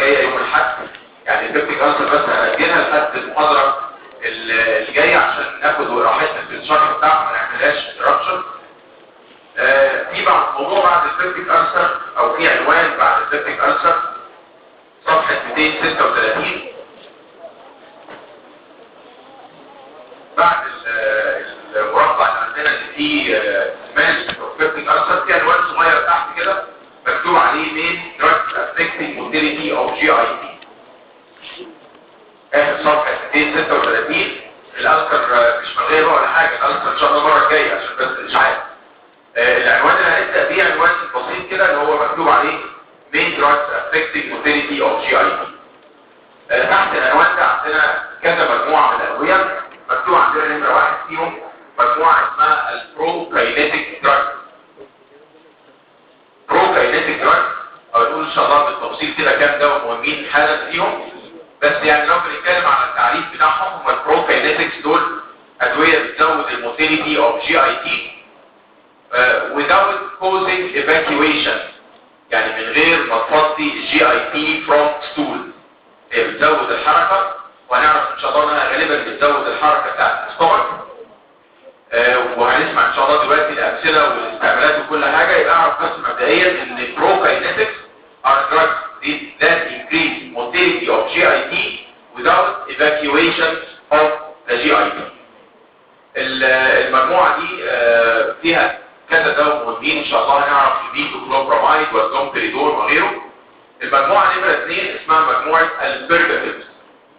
الجايه يوم الاحد يعني البيبتيك ألسر بس هنأجلها لحد المحاضره ال- الجايه عشان ناخد راحتنا في الشرح بتاعها ما نعملهاش انتربشن في بعض موضوع بعد البيبتيك ألسر او في عنوان بعد البيبتيك ألسر صفحه 236 بعد ال- المربع اللي عندنا اللي فيه سماش بروفيتنج ألسر في عنوان صغير تحت كده مكتوب عليه مين drugs affecting motility of GIP اخر صفحة 236 الألسر مش من غيره ولا حاجة الألسر إن شاء الله المرة الجاية عشان بس الإشعاع آه، العنوان اللي هنبدأ بيه عنوان بسيط كده اللي هو مكتوب عليه main drugs affecting motility of GIP آه، تحت العنوان ده عندنا كذا مجموعة من الأدوية مكتوب عندنا نمرة واحد فيهم مجموعة اسمها البروكاينيتيك دراج بروكاينيتيك دراج او نقول ان شاء الله بالتفصيل كده كام دواء مهمين حالا فيهم بس يعني لو بنتكلم على التعريف بتاعهم هم البروكاينيتكس دول ادوية بتزود الموتيليتي اوف جي اي تي without causing evacuation يعني من غير ما تفضي الجي اي تي from stool هي بتزود الحركة وهنعرف ان شاء الله انها غالبا بتزود الحركة بتاعت الاستومك آه، وهنسمع ان شاء الله دلوقتي الامثله والاستعمالات وكل حاجه يبقى اعرف بس مبدئيا ان البروكاينetics are drugs that increase motility of GIT without evacuation of the GIT. ال- المجموعه دي آه، فيها كذا دواء مهمين ان شاء الله هنعرف البيتوكلوبراميد والزومبريدون وغيره. المجموعه نمره اثنين اسمها مجموعه البرجاتيفز.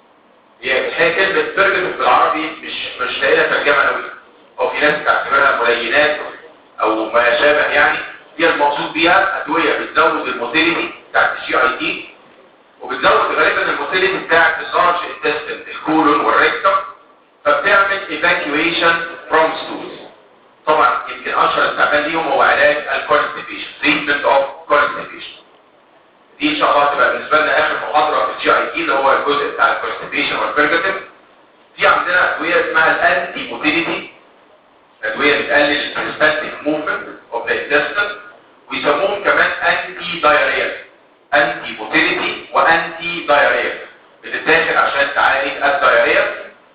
هي هي كلمه برجاتيف بالعربي مش مش لاقي لها ترجمه قوي. او في ناس تعتبرها ملينات او ما شابه يعني هي المقصود بيها ادويه بتزود الموتيليتي بتاعت الجي اي تي وبتزود غالبا الموتيليتي بتاعت اللارج انتستين الكولون والريكتم فبتعمل evacuation from stools طبعا يمكن اشهر استعمال ليهم هو علاج الكونستيبيشن treatment of constipation دي ان شاء الله هتبقى بالنسبه لنا اخر محاضره في الجي اي تي اللي هو الجزء بتاع الكونستيبيشن والبرجاتيف في عندنا ادويه اسمها الانتي موتيليتي ادويه بتقلل البريسباتيك موفمنت اوف ذا intestine ويسموهم كمان انتي دايريال انتي موتيليتي وانتي دايريال بتتاخد عشان تعالج الدايريا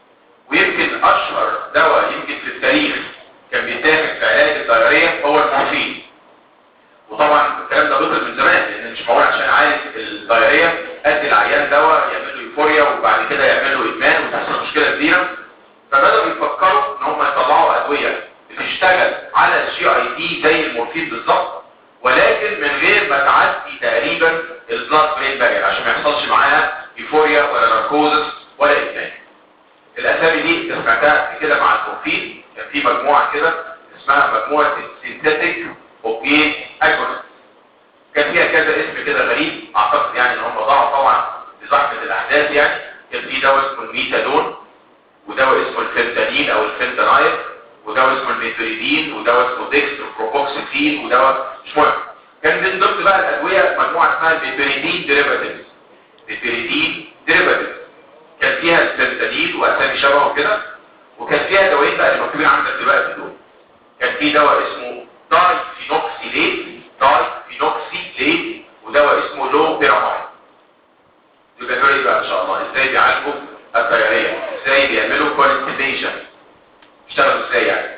ويمكن اشهر دواء يمكن في التاريخ كان بيتاخد في علاج الدايريا هو المورفين وطبعا الكلام ده بطل من زمان لان مش معقول عشان عالج الدايريا ادي العيان دواء يعمل له يوفوريا وبعد كده يعمل له ادمان وتحصل مشكله كبيره فبدأوا يفكروا ان هم يطلعوا ادوية بتشتغل على الجي اي دي زي المورفين بالظبط ولكن من غير ما تعدي تقريبا البلاد برين بارير عشان ما يحصلش معاها يوفوريا ولا ناركوزس ولا ادمان الاسامي دي انت سمعتها قبل كده مع المورفين كان في مجموعه كده اسمها مجموعه السينثيتيك اوبيت اجونست كان فيها كذا اسم كده غريب اعتقد يعني ان هم ضاعوا طبعا لزحمه الاحداث يعني كان في دواء اسمه الميتادون ودواء اسمه الفنتانين او الفنتانايل ودواء اسمه الميثريدين ودواء اسمه ديكستروبروكسيتين ودواء مش مهم كان من ضمن بقى الادويه مجموعه اسمها الميثريدين ديريفاتيفز ميثريدين ديريفاتيفز كان فيها الفنتانيل واسامي شبهه كده وكان فيها دوايين بقى اللي مكتوبين عندك دلوقتي دول كان في دواء اسمه داي فينوكسيليت داي فينوكسيليت ودواء اسمه لو بيرامايد يبقى دول ايه بقى ان شاء الله ازاي بيعالجوا التيارية ازاي بيعملوا كونستيبيشن بيشتغلوا ازاي يعني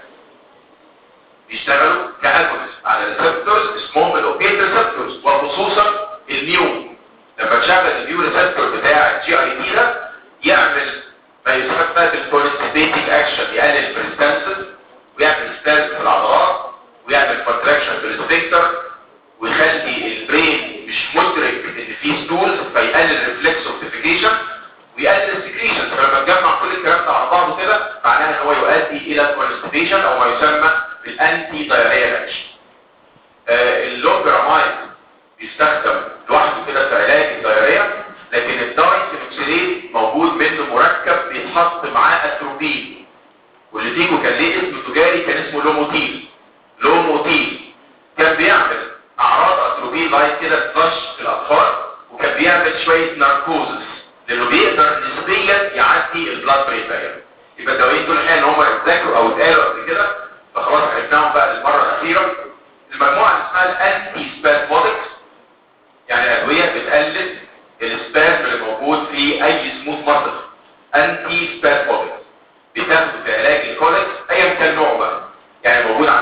بيشتغلوا كاجونست على ريسبتورز اسمهم الاوبيت ريسبتورز وخصوصا الميو لما تشغل الميو ريسبتور بتاع الجي اي دي ده يعمل ما يسمى بالكونستيبيتنج اكشن يقلل البريستانسز ويعمل ستاز في العضلات ويعمل كونتراكشن في السبيكتر ويخلي البرين مش مدرك ان في ستولز فيقلل ريفلكس اوبتيفيكيشن ويقلل السكريشن فلما تجمع كل الكلام ده على بعضه كده معناها ان هو يؤدي الى الكونستيبيشن او ما يسمى بالانتي دايريال اكشن اللوبرامايد بيستخدم لوحده كده في علاج الدايريا لكن الدايسينوكسيلين موجود منه مركب بيتحط معاه اتروبين واللي فيكم كان ليه اسم تجاري كان اسمه لوموتيل لوموتيل كان بيعمل اعراض اتروبين لايت كده تفش في الاطفال وكان بيعمل شويه ناركوزس لانه بيقدر نسبيا يعدي البلاد برين بارير يبقى الدوايين دول الحقيقه ان هم اتذاكروا او اتقالوا قبل كده فخلاص عرفناهم بقى للمره الاخيره المجموعه اللي اسمها الانتي سباسمودكس يعني ادويه بتقلل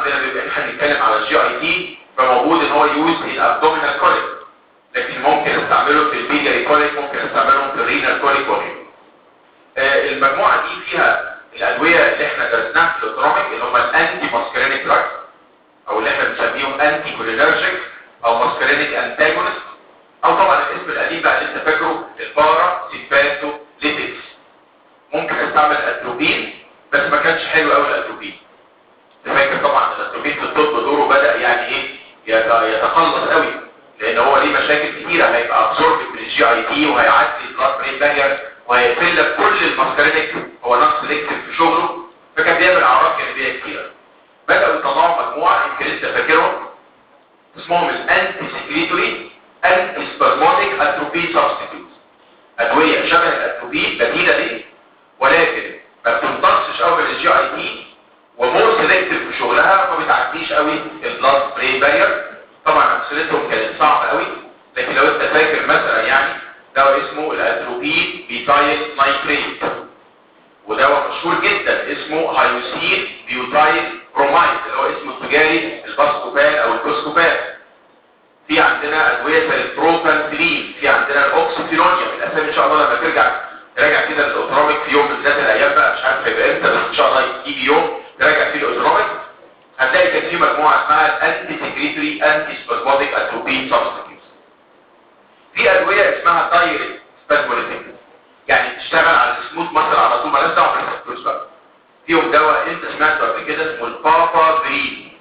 عندنا بيبقى احنا بنتكلم على الجي اي تي فموجود ان هو يوز الابدومينال كوليك لكن ممكن استعمله في البيلياري كوليك ممكن استعملهم في الرينال كوليك وغيره آه المجموعه دي فيها الادويه اللي احنا درسناها في الاوتونوميك اللي هم الانتي ماسكرينيك دراج او اللي احنا بنسميهم انتي كولينرجيك او ماسكرينيك انتاجونست او طبعا الاسم القديم بقى اللي انت فاكره البارا سيمباتو ليتكس ممكن استعمل اتروبين بس ما كانش حلو قوي الاتروبين فاكر طبعا الاتروبين في الطب دوره بدا يعني ايه يتخلص قوي لان هو ليه مشاكل كتيره هيبقى ابسورب من الجي اي تي وهيعدي البلاد برين بارير وهيقفل لك كل الماسكرينيك هو نقص سلكتيف في شغله فكان بيعمل اعراض جانبيه كتيره بداوا يطلعوا مجموعه يمكن انت فاكرهم اسمهم الانتي سكريتوري انتي سبازموتيك اتروبين سبستيتيوت ادويه شبه الاتروبين بديله ليه ولكن ما بتمتصش قوي من الجي اي تي ومور سيلكتيف في شغلها وما بتعديش قوي البلاد برين بارير طبعا امثلتهم كانت صعبه قوي لكن لو انت فاكر مثلا يعني دواء اسمه الاتروبين بيتايل نايتريت ودواء مشهور جدا اسمه هايوسين بيوتايل برومايد اللي هو اسمه التجاري الباسكوبان او الكوسكوبان في عندنا ادويه زي البروبانتلين في عندنا الاوكسيفينونيا الاسامي ان شاء الله لما ترجع تراجع كده الاوتونوميك في يوم من ذات الايام بقى مش عارف هيبقى امتى بس ان شاء الله يجي يوم تراجع فيه الاوتونوميك هتلاقي كان في مجموعه اسمها الانتي سكريتوري انتي سبازموتيك اتروبين سبستيتيوتس في ادويه اسمها دايركت سبازموليتيك يعني تشتغل على السموث مثلا على طول مالهاش دعوه بالريسبتورز بقى فيهم دواء انت سمعته قبل كده اسمه البابا برين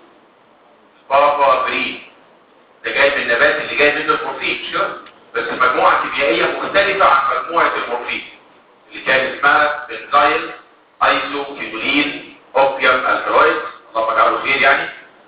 بابا برين ده جاي من النبات اللي جاي منه المورفين مش كده بس المجموعه الكيميائيه مختلفه عن مجموعه المورفين اللي كان اسمها بنزايل ايزو كيتولين اوبيوم الكالويد اللهم اجعله خير يعني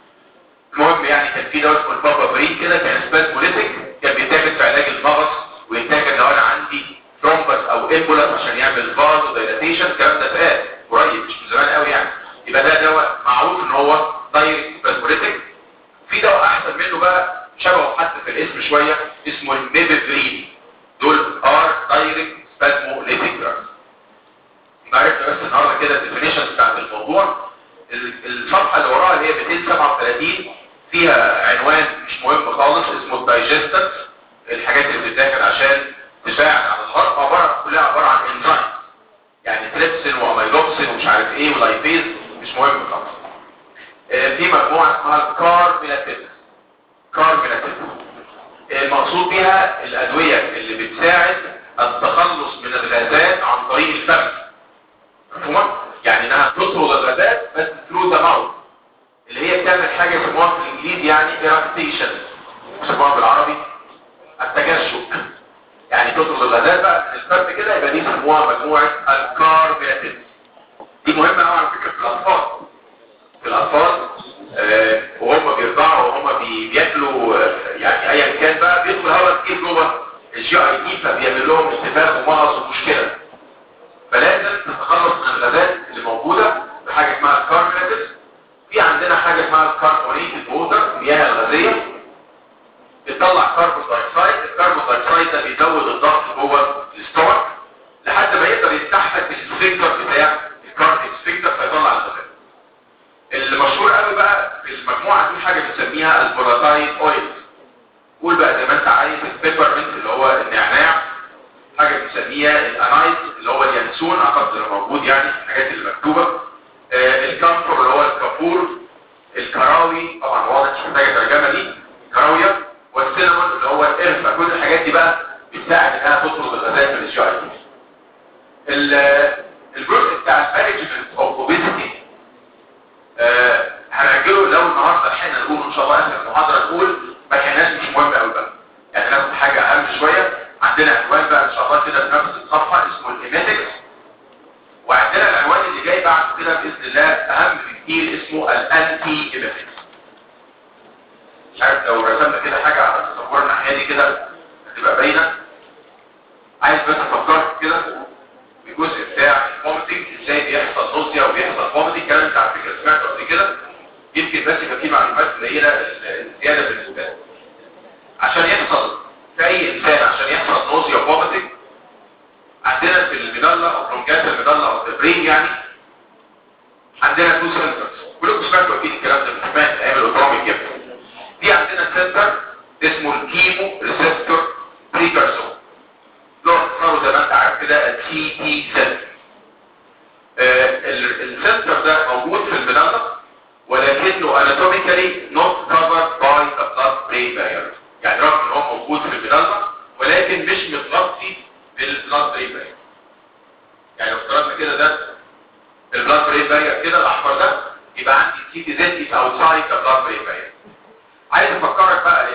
المهم يعني كان في دواء اسمه البابا برين كده كان سبازموليتيك كان بيتاخد في علاج المغص ويتاخد لو انا عندي ترومبس او امبولاس عشان يعمل فاز دايلاتيشن الكلام ده اتقال قريب مش من زمان قوي يعني يبقى ده دواء معروف ان هو دايركت سبازموليتيك في دواء احسن منه بقى شبهه حتى في الاسم شويه اسمه الميبفرين دول ار دايركت سبازموليتيك دراجز يبقى عرفنا بس النهارده كده الديفينيشن بتاعت الموضوع الصفحه اللي وراها اللي هي 237 فيها عنوان مش مهم خالص اسمه الدايجستنس الحاجات اللي بتتاخد عشان تساعد على الهضم عباره كلها عباره عن انزيم يعني تريبسين واميلوكسين ومش عارف ايه ولايبيز مش مهم خالص آه في مجموعه اسمها الكارميلاتيف كارميلاتيف المقصود بيها الادويه اللي بتساعد التخلص من الغازات عن طريق الفم مفهوم يعني انها تطرد الغازات بس ثرو ذا ماوث اللي هي بتعمل حاجه يسموها في الانجليزي يعني ايراكتيشن يسموها بالعربي التجشؤ يعني تطرد الغازات بقى من الفم كده يبقى دي يسموها مجموعه الكاربياتيف دي مهمه قوي على فكره في الاطفال في الاطفال آه وهم بيرضعوا وهم بي بياكلوا آه يعني ايا كان بقى بيدخل هواء كتير جوه الجي اي تي فبيعمل لهم انتفاخ ومغص ومشكله فلازم تتخلص من الغازات اللي موجوده بحاجه اسمها الكاربوناتيف في عندنا حاجه اسمها الكربونيتد ووتر المياه الغازيه بتطلع كربون دايوكسيد الكربون دايوكسيد ده بيزود الضغط جوه الاستومك لحد ما يقدر يفتح لك السفنكتر بتاع الكارتيك سفنكتر فيطلع الغازات المشهور قوي بقى في المجموعه دي حاجه بنسميها الفولاتايل اويل قول بقى زي ما انت عايز البيبرمنت اللي هو النعناع حاجه بنسميها الانايت اللي هو اليانسون اعتقد انه موجود يعني في الحاجات اللي مكتوبه آه الكامفور اللي هو الكافور الكراوي طبعا واضح مش محتاجه ترجمه دي كراويه والسينامون اللي هو القرفه كل الحاجات دي بقى بتساعد انها تطرد الغازات من الجي الجزء بتاع المانجمنت اوف اوبيزيتي هنأجله لو النهارده لحقنا نقول ان شاء الله اخر المحاضره نقول ما كاناش مش مهم قوي بقى يعني ناخد حاجه اهم شويه عندنا عنوان بقى ان شاء الله كده في نفس الصفحه اسمه الايميتكس وعندنا العنوان اللي جاي بعد كده باذن الله اهم بكتير اسمه الانتي ايميتكس مش عارف لو رسمنا كده حاجه على تصور الناحيه دي كده هتبقى باينه عايز بس افكرك كده بالجزء بتاع الفوميتنج ازاي بيحصل نوزيا وبيحصل فوميتنج الكلام ده على فكره سمعته قبل كده يمكن بس يبقى فيه معلومات قليله الزياده بالنسبه لي عشان يحصل في اي انسان عشان يحصل نوزيا وفوميتنج عندنا في الميدالا او برونجات الميدالا او البرين يعني عندنا تو سنترز كلكم سمعتوا اكيد الكلام ده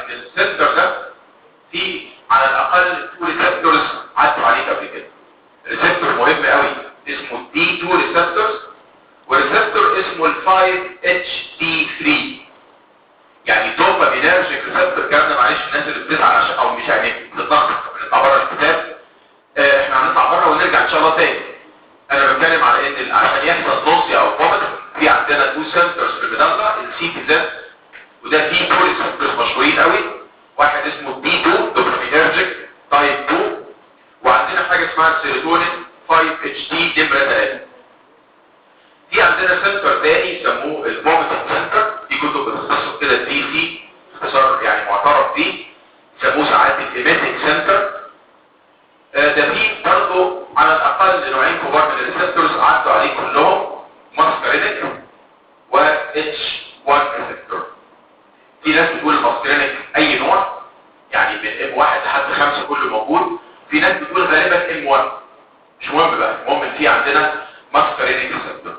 السنتر ده في على الاقل تو ريسبتورز عدوا عليك قبل كده ريسبتور مهم قوي اسمه دي 2 ريسبتورز وريسبتور اسمه ال 5 اتش دي 3 يعني دوبامينرجيك ريسبتور الكلام ده معلش الناس اللي بتزعل عشان او مش يعني بتتناقض بنطلع بره الكتاب آه احنا هنطلع بره ونرجع ان شاء الله تاني انا بتكلم على ان عشان يحصل نوصي او فومت في عندنا تو سنترز في المدلة السي تي زد وده فيه تو ريسبتورز مشهورين قوي واحد اسمه دي 2 دوبامينرجيك تايب 2 وعندنا حاجه اسمها السيروتونين 5 اتش دي نمره 3 في عندنا سنتر تاني يسموه الفوميتنج سنتر دي كتب بتختصر كده الدي سي اختصار يعني معترف بيه يسموه ساعات الايميتنج سنتر ده فيه برضه على الاقل نوعين كبار من الريسبتورز عدوا عليه كلهم ماسكرينيك و اتش 1 ريسبتور في ناس بتقول الماسكرينيك اي نوع يعني من ام 1 لحد 5 كله موجود في ناس بتقول غالبا ام 1 مش مهم بقى المهم ان في عندنا ماسكرينيك ريسبتور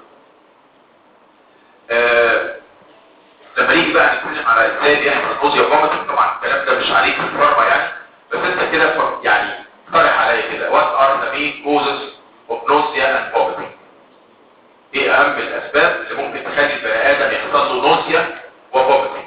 آه لما نيجي بقى نتكلم على ازاي بيحصل نوزيا فوميتنج طبعا الكلام ده مش عليك في الفارما يعني بس انت كده يعني اقترح عليا كده what are the main causes of nausea and vomiting ايه اهم الاسباب اللي ممكن تخلي البني ادم يحصل له نوزيا وفوميتنج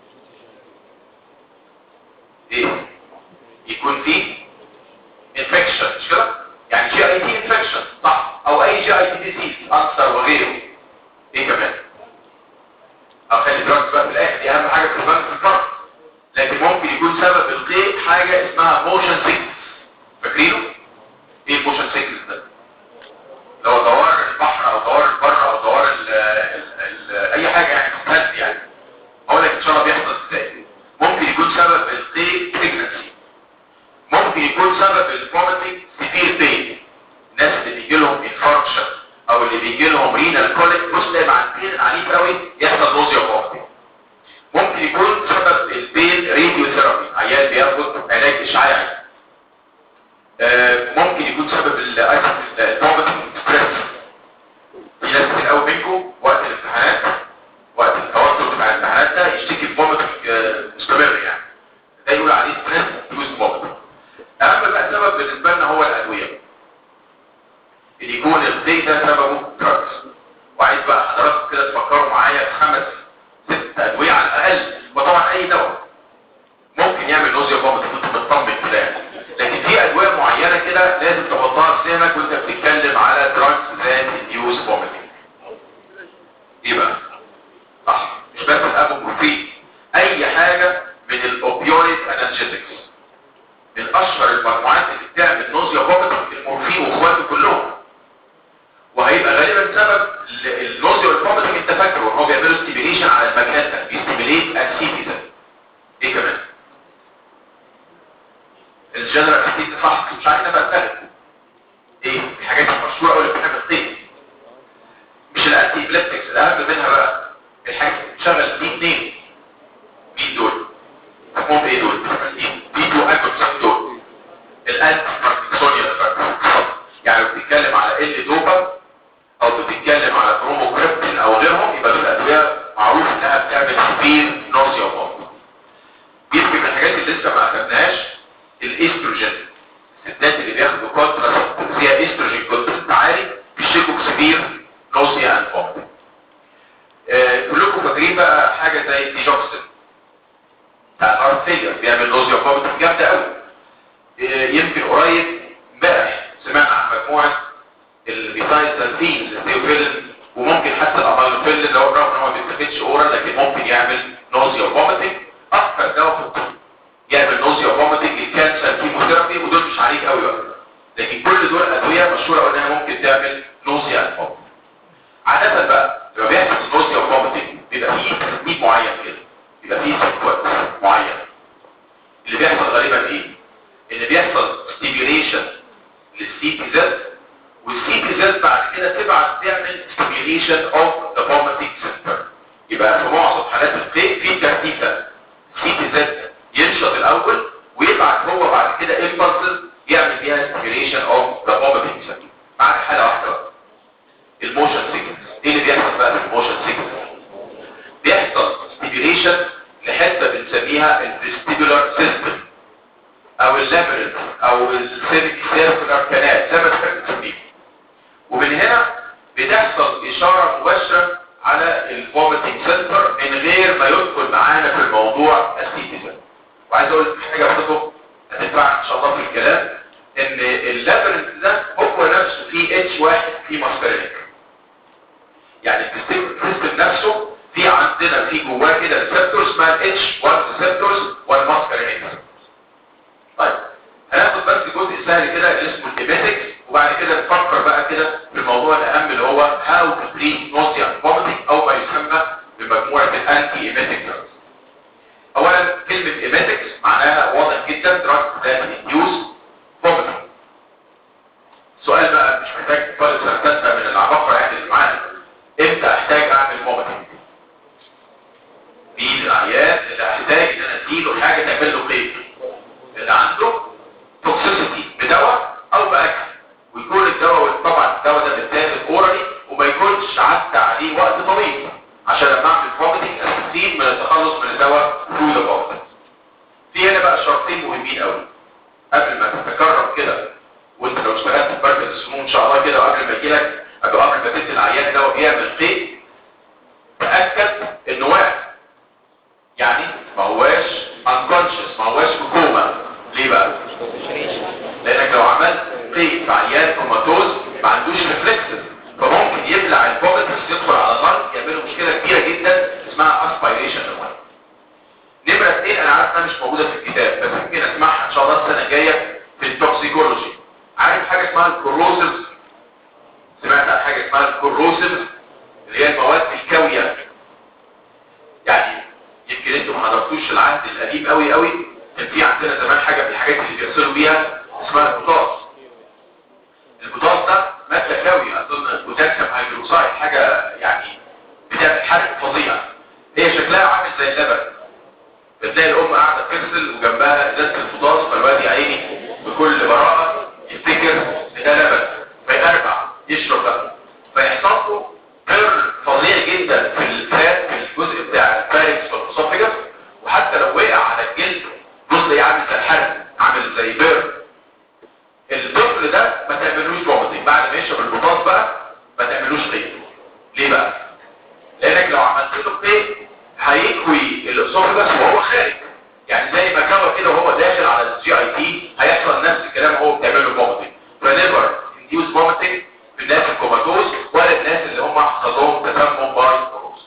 ايه يكون فيه انفكشن مش كده يعني جي اي تي انفكشن صح او اي جي اي تي ديزيز انسر وغيره ايه كمان او خلي دراجز بقى في الاخر دي اهم حاجه في البنك في الفرق لكن ممكن يكون سبب القيء حاجه اسمها موشن سيكنس فاكرينه ايه الموشن سيكنس ده لو دوار البحر او دوار البر او دوار ال ال ال اي حاجه يعني مختلف يعني اقول لك ان شاء الله بيحصل ازاي ممكن يكون سبب القيء بريجنسي ممكن يكون سبب الفوميتنج سيفير بين الناس اللي بيجي لهم انفاركشن او اللي بيجي لهم رينال كوليك بص تلاقي مع البين عنيف قوي يحصل نوزيا فوميتنج ممكن يكون سبب البين راديو ثيرابي عيال بياخد علاج اشعاعي آه ممكن يكون سبب الفوميتنج ستريس في ناس كتير قوي منكم وقت الامتحانات وقت التوتر بتاع الامتحانات ده يشتكي بفوميتنج مستمر يعني ده يقول عليه ستريس يوز فوميتنج اهم بقى سبب بالنسبه لنا هو الادويه ان يكون الضيق ده سببه دراجز وعايز بقى حضراتكم كده تفكروا معايا في خمس ست ادويه على الاقل وطبعا اي دواء ممكن يعمل نوزيا فوميتنج كنت مطمن كده لكن في ادويه معينه كده لازم تحطها في ذهنك وانت بتتكلم على دراجز ذات انديوز فوميتنج ايه بقى صح مش بس الابوبروفين اي حاجه من الاوبيويد انالجيزكس من اشهر المجموعات اللي بتعمل نوزيا فوميتنج المورفين واخواته كلهم وهيبقى غالبا سبب النوزيا والفوميتنج انت فاكره ان هو بيعملوا ستيميليشن على المكان ده بيستيميليت السيتيزن ايه كمان الجنرال ستيت صح مش عايزين بقى ثالث ايه الحاجات المشهوره قوي اللي بتعمل الطين مش الانتي ابليبتكس الاهم منها بقى الحاجات اللي بتشغل دي اثنين مين دول اسمهم ايه دول دي تو اكوتسين دول الانتي باركنسونيال يعني لو بتتكلم على ال دوبا او بتتكلم على بروموكريبتين او غيرهم يبقى دول ادويه معروف انها بتعمل سبير نوزيا وفوميتنج يمكن من الحاجات اللي لسه ما اخدناهاش الاستروجين الستات اللي بياخدوا كونترا فيها استروجين كونتنت عالي بيشتكوا بسبير نوزيا اند فوميتنج كلكم فاكرين بقى حاجه زي الديجوكسين بتاع الهارت فيلر بيعمل نوزيا وفوميتنج جامده قوي يمكن قريب امبارح سمعنا عن مجموعه البيتايزالفين الثيوفيلين وممكن حتى الامالوفيلين اللي هو رغم ان هو ما بيتاخدش اورال لكن ممكن يعمل نوزيا وفوميتنج اكثر دواء في الطب يعمل نوزيا وفوميتنج الكانسر كيموثيرابي ودول مش عليك قوي بقى لكن كل دول ادويه مشهوره انها ممكن تعمل نوزيا وفوميتنج عاده بقى لما بيحصل نوزيا وفوميتنج بيبقى فيه ترتيب معين كده بيبقى فيه سيكونس معين اللي بيحصل غالبا ايه ان بيحصل ستيميوليشن للسي تي زد والسي تي زد بعد كده تبعت تعمل ستيميوليشن اوف ذا فوميتنج سنتر يبقى في معظم حالات القيء في ترتيب ده سي تي زد ينشط الاول ويبعت هو بعد كده امبلسز يعمل بيها ستيميوليشن اوف ذا فوميتنج سنتر بعد حاله واحده بقى الموشن سيكنس ايه اللي بيحصل بقى في الموشن سيكنس بيحصل ستيميوليشن لحته من بنسميها الفيستيبولار سيستم او اللابرنت او السيركي سيركولار كانال زي ما تحب تسميه ومن هنا بتحصل اشاره مباشره على الفوميتنج سنتر من غير ما يدخل معانا في الموضوع السيتيزن وعايز اقول حاجه برضه هتنفع ان شاء الله في الكلام ان اللابرنت ده هو نفسه فيه اتش واحد فيه ماسكارينيك يعني السيستم نفسه في عندنا في جواه كده ريسبتورز اسمها الاتش 1 ريسبتورز والماسكارينيك طيب هناخد بس جزء سهل كده اللي اسمه الديماتكس وبعد كده نفكر بقى كده في الموضوع الاهم اللي هو هاو تو تريت نوزيا فوميتنج او ما يسمى بمجموعه الانتي ايميتيك دراجز اولا كلمه ايميتكس معناها واضح جدا دراج ذات انديوس فوميتنج سؤال بقى مش محتاج طالب سنه ثالثه من العباقره يعني اللي معانا امتى احتاج اعمل فوميتنج مين العيان اللي احتاج ان انا اديله حاجه تعمل له قيد اللي عنده توكسيسيتي بدواء او باكل ويكون الدواء طبعا الدواء ده بيتاخد اورالي وما يكونش عدى عليه وقت طويل عشان لما اعمل فوميتنج استفيد من التخلص من الدواء ثرو ذا بودي في هنا بقى شرطين مهمين قوي قبل ما تتكرر كده وانت لو اشتغلت في مركز السموم ان شاء الله كده وقبل ما يجي لك قبل ما تدي العيان دواء بيعمل قيد تاكد انه واقف يعني ما هواش unconscious ما هواش في كوما ليه بقى لانك لو عملت قيد في عيان كوماتوز ما عندوش ريفلكسز فممكن يبلع الفوميتس يدخل على اللنج يعمل مشكله كبيره جدا اسمها اسبيريشن الميه نمره اثنين انا عارف انها مش موجوده في الكتاب بس ممكن اسمعها ان شاء الله السنه الجايه في التوكسيكولوجي عارف حاجه اسمها الكوروسيف سمعت عن حاجه اسمها الكوروسيف اللي هي المواد الكاويه يعني يمكن انتوا ما حضرتوش العهد القديم قوي قوي كان في عندنا زمان حاجه من الحاجات اللي بيغسلوا بيها اسمها البوتاس البوتاس ده ماده كاويه اظن بوتاسيوم هيدروكسيد حاجه يعني بتعمل حرق فظيع هي شكلها عامل زي اللبن بتلاقي الام قاعده تغسل وجنبها ازازه البوتاس فالواد يا عيني بكل براءه يفتكر ان ده لبن فيقربع يشرب بقى فيحصل له كير فظيع جدا في الفات في الجزء بتاع الفارنكس والاسوفيجاس وحتى لو وقع على الجلد جزء عامل زي الحرق عامل زي بير الطفل ده ما تعملوش فوميتنج بعد ما يشرب البطاط بقى ما تعملوش قيء ليه بقى لانك لو عملت له قيء هيكوي الاسوفيجاس وهو خارج يعني زي ما كوى كده وهو داخل على الجي اي تي هيحصل نفس الكلام وهو بتعمل له فوميتنج فنيفر انديوس فوميتنج في الناس الكوماتوز ولا الناس اللي هم حصل لهم تسمم باي كوروز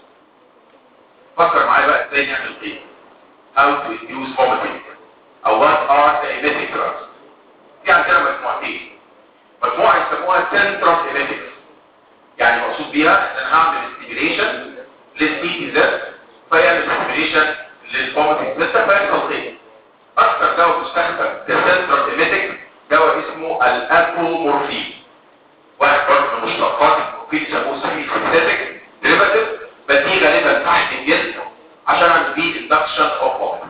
فكر معايا بقى ازاي نعمل قيء how to induce vomiting او what are the emetic drugs في عندنا مجموعتين مجموعة يسموها central emetics يعني مقصود بيها ان انا هعمل stimulation للسي ذات فيعمل stimulation للفوميتنج سيستم فيحصل قيء اكثر دواء مستخدم كسنترال ايميتك دواء اسمه الابومورفين واحد برضه من المشتقات الممكن يسموه سي سينثيتك ديريفاتيف بديه غالبا تحت الجلد عشان اعمل بيه اندكشن اوف فوميت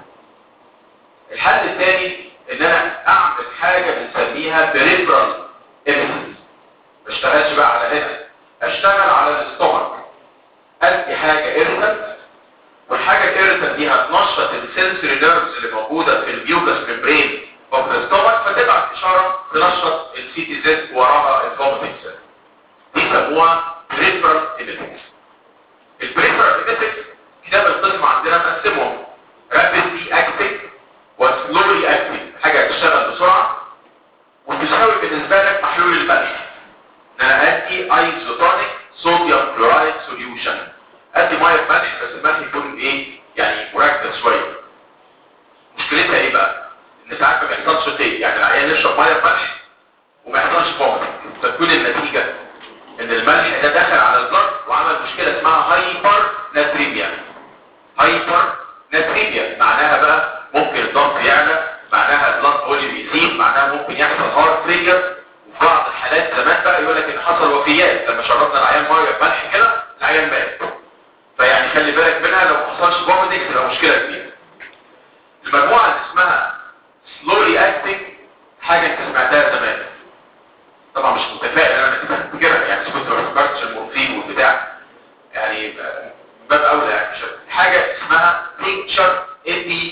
الحل الثاني ان انا اعمل حاجه بنسميها بريفرال ايميتنس ما اشتغلش بقى على هنا اشتغل على الاستومك ادي حاجه ايرتنت والحاجه الايرتنت دي هتنشط السنسوري نيرفز اللي موجوده في الميوكس ميمبرين اوف ذا ستومك فتبعت اشاره تنشط السي تي زد وراها الفوميتنج سيل دي سموها بريفرال ايميتنس البريفرال ايميتنس كتاب القسم عندنا مقسمهم رابيدلي اكتنج وسلولي اكتنج حاجه هتشتغل بسرعه وتساوي بالنسبه لك محلول الملح ان انا ادي ايزوتونيك صوديوم كلورايد سوليوشن ادي ميه بملح بس الملح يكون ايه يعني مركز شويه مشكلتها ايه بقى ان ساعات ما بيحصلش قيء يعني العيان يشرب ميه بملح وما يحصلش فومت فتكون النتيجه ان الملح ده دخل على البلد وعمل مشكله اسمها هايبر ناتريميا هايبر ناتريميا معناها بقى ممكن الضغط يعلى معناها البلد فوليوم يزيد معناها ممكن يحصل هارت فيلير وفي بعض الحالات زمان بقى يقول لك ان حصل وفيات لما شربنا العيان ميه بملح كده العيان مات فيعني خلي بالك منها لو ما حصلش فوميتنج تبقى مشكله كبيره المجموعه اللي اسمها سلولي اكتنج حاجه انت سمعتها زمان طبعا مش متفائل انا كده يعني كنت ما فكرتش المورفين والبتاع يعني باب اولى يعني مش حاجه اسمها بيكتشر اندي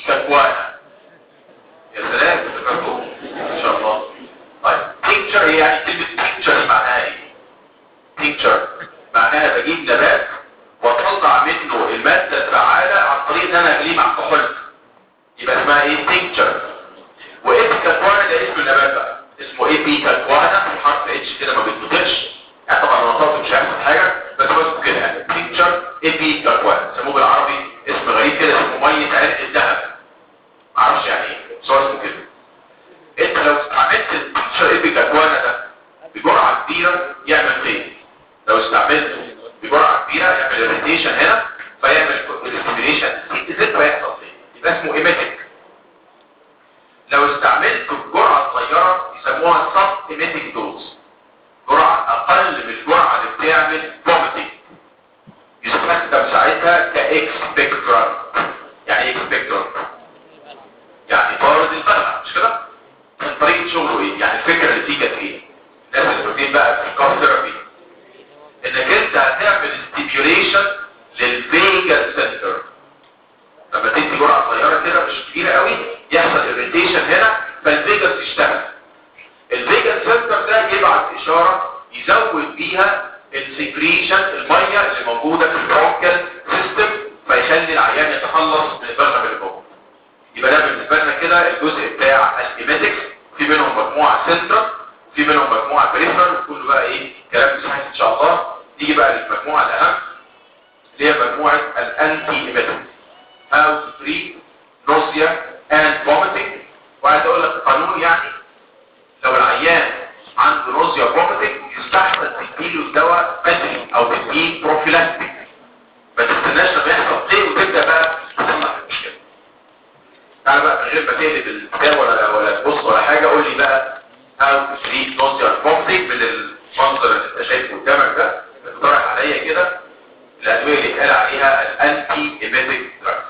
عليه مع كحول يبقى اسمها ايه تينكتشر وإبيكالكوانا ده اسم النبات بقى اسمه إبيكالكوانا في حرف اتش كده ما بيتنطقش يعني طبعا النطاق مش هيحصل حاجة بس هو اسمه كده يعني تينكتشر إبيكالكوانا سموه بالعربي اسم غريب كده اسمه مية عرق الذهب معرفش يعني ايه بس هو اسمه كده انت لو استعملت التينكتشر إبيكالكوانا ده بجرعة كبيرة يعمل خير لو استعملته بجرعة كبيرة يعمل اريتيشن هنا فيعمل ستيميليشن زد فيحصل خير يبقى اسمه ايميتك لو استعملته بجرعة صغيرة يسموها سب ايميتك دوز جرعة اقل من الجرعة اللي بتعمل فوميتنج يستخدم ساعتها كاكسبكترانت يعني ايه اكسبكترانت يعني طارد البلع مش كده كان طريقة شغله ايه يعني الفكرة اللي فيه كانت ايه الناس اللي فاكرين بقى في الكاف ثيرابي انك انت هتعمل ستيميوليشن للفيجا سنتر لما تدي جرعه صغيره كده مش كبيره قوي يحصل اريتيشن هنا فالفيجا تشتغل الفيجا سنتر ده يبعت اشاره يزود بيها السكريشن الميه اللي موجوده في البرونكال سيستم فيخلي العيان يتخلص من البلغم اللي موجود يبقى ده بالنسبه لنا كده الجزء بتاع الايميتكس في منهم مجموعه سنتر في منهم مجموعه بريفرال كله بقى ايه كلام صحيح ان شاء الله نيجي بقى للمجموعه الاهم اللي هي مجموعه الانتي ايميتكس how to treat nausea and vomiting وعايز اقول لك قانون يعني لو العيان عنده نوزيا vomiting يستحسن تديله الدواء بدري او تديه بروفيلاكتيك ما تستناش لما يحصل خير وتبدا بقى تصلح المشكله تعالى بقى من غير ما تقلب الكتاب ولا ولا تبص ولا حاجه قول لي بقى how to treat nausea and vomiting من المنظر اللي انت شايفه قدامك ده اقترح عليا كده الادويه اللي اتقال عليها الانتي ايميتيك دراجز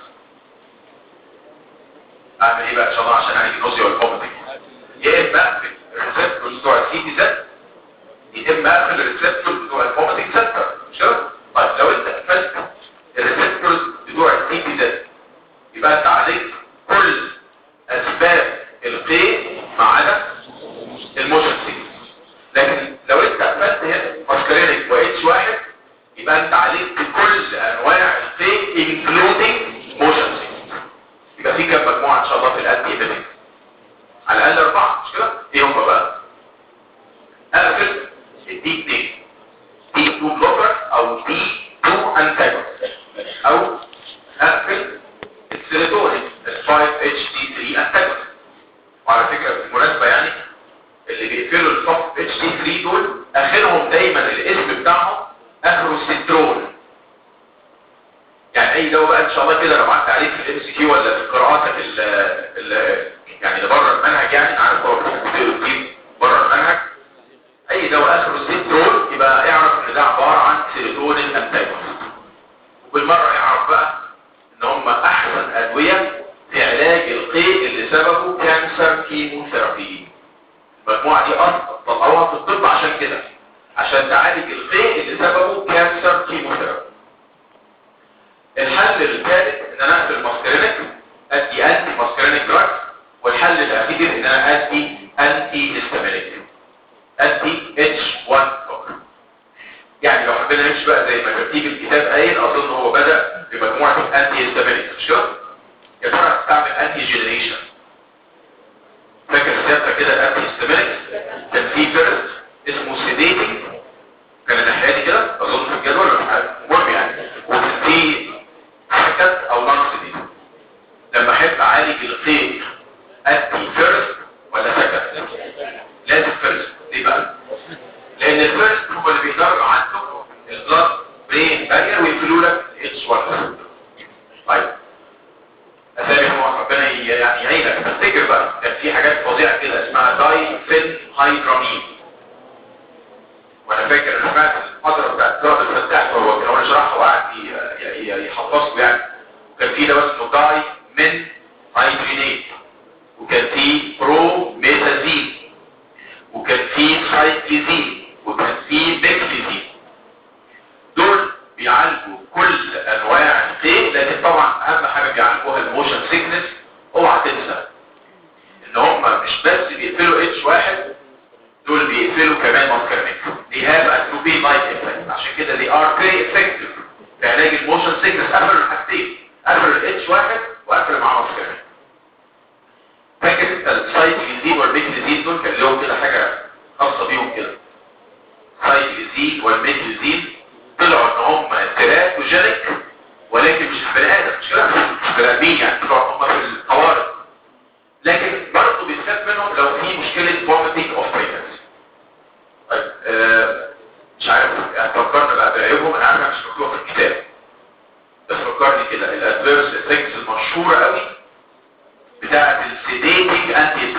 اعمل ايه بقى ان شاء الله عشان اعالج النوزيا والفوميتنج يا اما اقفل الريسبتور بتوع السي تي زد يا اما اقفل الريسبتور بتوع الفوميتنج سنتر مش كده طيب لو انت قفلت الريسبتورز بتوع السي تي زد يبقى انت عالجت كل اسباب القيء ما عدا الموشن سيكنس لكن لو انت قفلت هنا ماسكارينيك واتش واحد يبقى انت عالجت كل انواع القيء including موشن سيكنس يبقى في كام مجموعه ان شاء الله في الانتي ايبيليك على الاقل اربعه مش كده ايه هم بقى اقفل الدي 2 دي 2 بلوكر او دي 2 انتاجونست او اقفل السيروتونين ال 5 اتش دي 3 انتاجونست وعلى فكره بالمناسبه يعني اللي بيقفلوا ال 5 اتش دي 3 دول اخرهم دايما الاسم بتاعهم اخره سيترون يعني اي دواء بقى ان شاء الله كده لو عدت عليك في الام سي كيو ولا في قراءاتك ال ال يعني اللي بره المنهج يعني انا عارف هو بتقول كتير بره المنهج اي دواء اخره سيترون يبقى اعرف ان ده عباره عن سيروتونين انتاجونست وبالمره اعرف بقى ان هم احسن ادويه في علاج القيء اللي سببه كانسر كيموثيرابي المجموعه دي اصلا طلعوها في الطب عشان كده عشان تعالج القيء اللي سببه كانسر كيموثيرابي الحل الثالث ان انا اقفل ماسكرينك ادي انتي ماسكرينك دراج والحل الاخير ان انا ادي انتي هيستامينيك ادي اتش 1 بلوكر يعني لو حبينا نمشي بقى زي ما ترتيب الكتاب قايل اظن هو بدا بمجموعه الانتي هيستامينيك مش كده يا ترى هتستعمل انتي جنريشن فاكر سيادتك كده الانتي هيستامينيك كان في فيرست اسمه سيديتنج كان الناحيه دي كده اظن في الجدول ولا في حاجه المهم يعني وكان في سكت او نقص دي لما احب اعالج القيء ادي فيرست ولا سكت لازم فيرست ليه بقى لان الفيرست هو اللي بيقدر عنده البلاد برين بارير ويقفلوا لك اتش 1 طيب اسامي هو ربنا يعني يعينك تفتكر بقى كان في حاجات فظيعه كده اسمها داي فين هايدرامين وانا فاكر انا سمعت المحاضره بتاعت زهر الفتاح هو كان هو شرحها وقعد يحفظه يعني وكان في دواء اسمه داي من هايدرينيت وكان في برو ميتازين وكان في سايكليزين وكان في بيكليزين دول بيعالجوا كل انواع القيء لكن طبعا اهم حاجه بيعالجوها الموشن سيكنس اوعى تنسى ان هم مش بس بيقفلوا اتش واحد دول بيقفلوا كمان ماسكرميك دي هاف تو بي لايك افكت عشان كده دي ار فيري افكتيف في علاج الموشن سيكنس قفلوا الحاجتين قفلوا الاتش واحد الاتروبين والميتلزين طلعوا ان هم تيراتوجينيك ولكن مش في بني ادم مش كده مش بني ادمين يعني طلعوا هم في الطوارئ لكن برضه بيتخاف منهم لو في مشكله فوميتنج اوف بريجنسي طيب آه مش عارف فكرنا بقى بعيوبهم انا عارف مش مكتوبه في الكتاب بس فكرني كده الادفيرس افكتس المشهوره قوي بتاعه السيديتنج انتي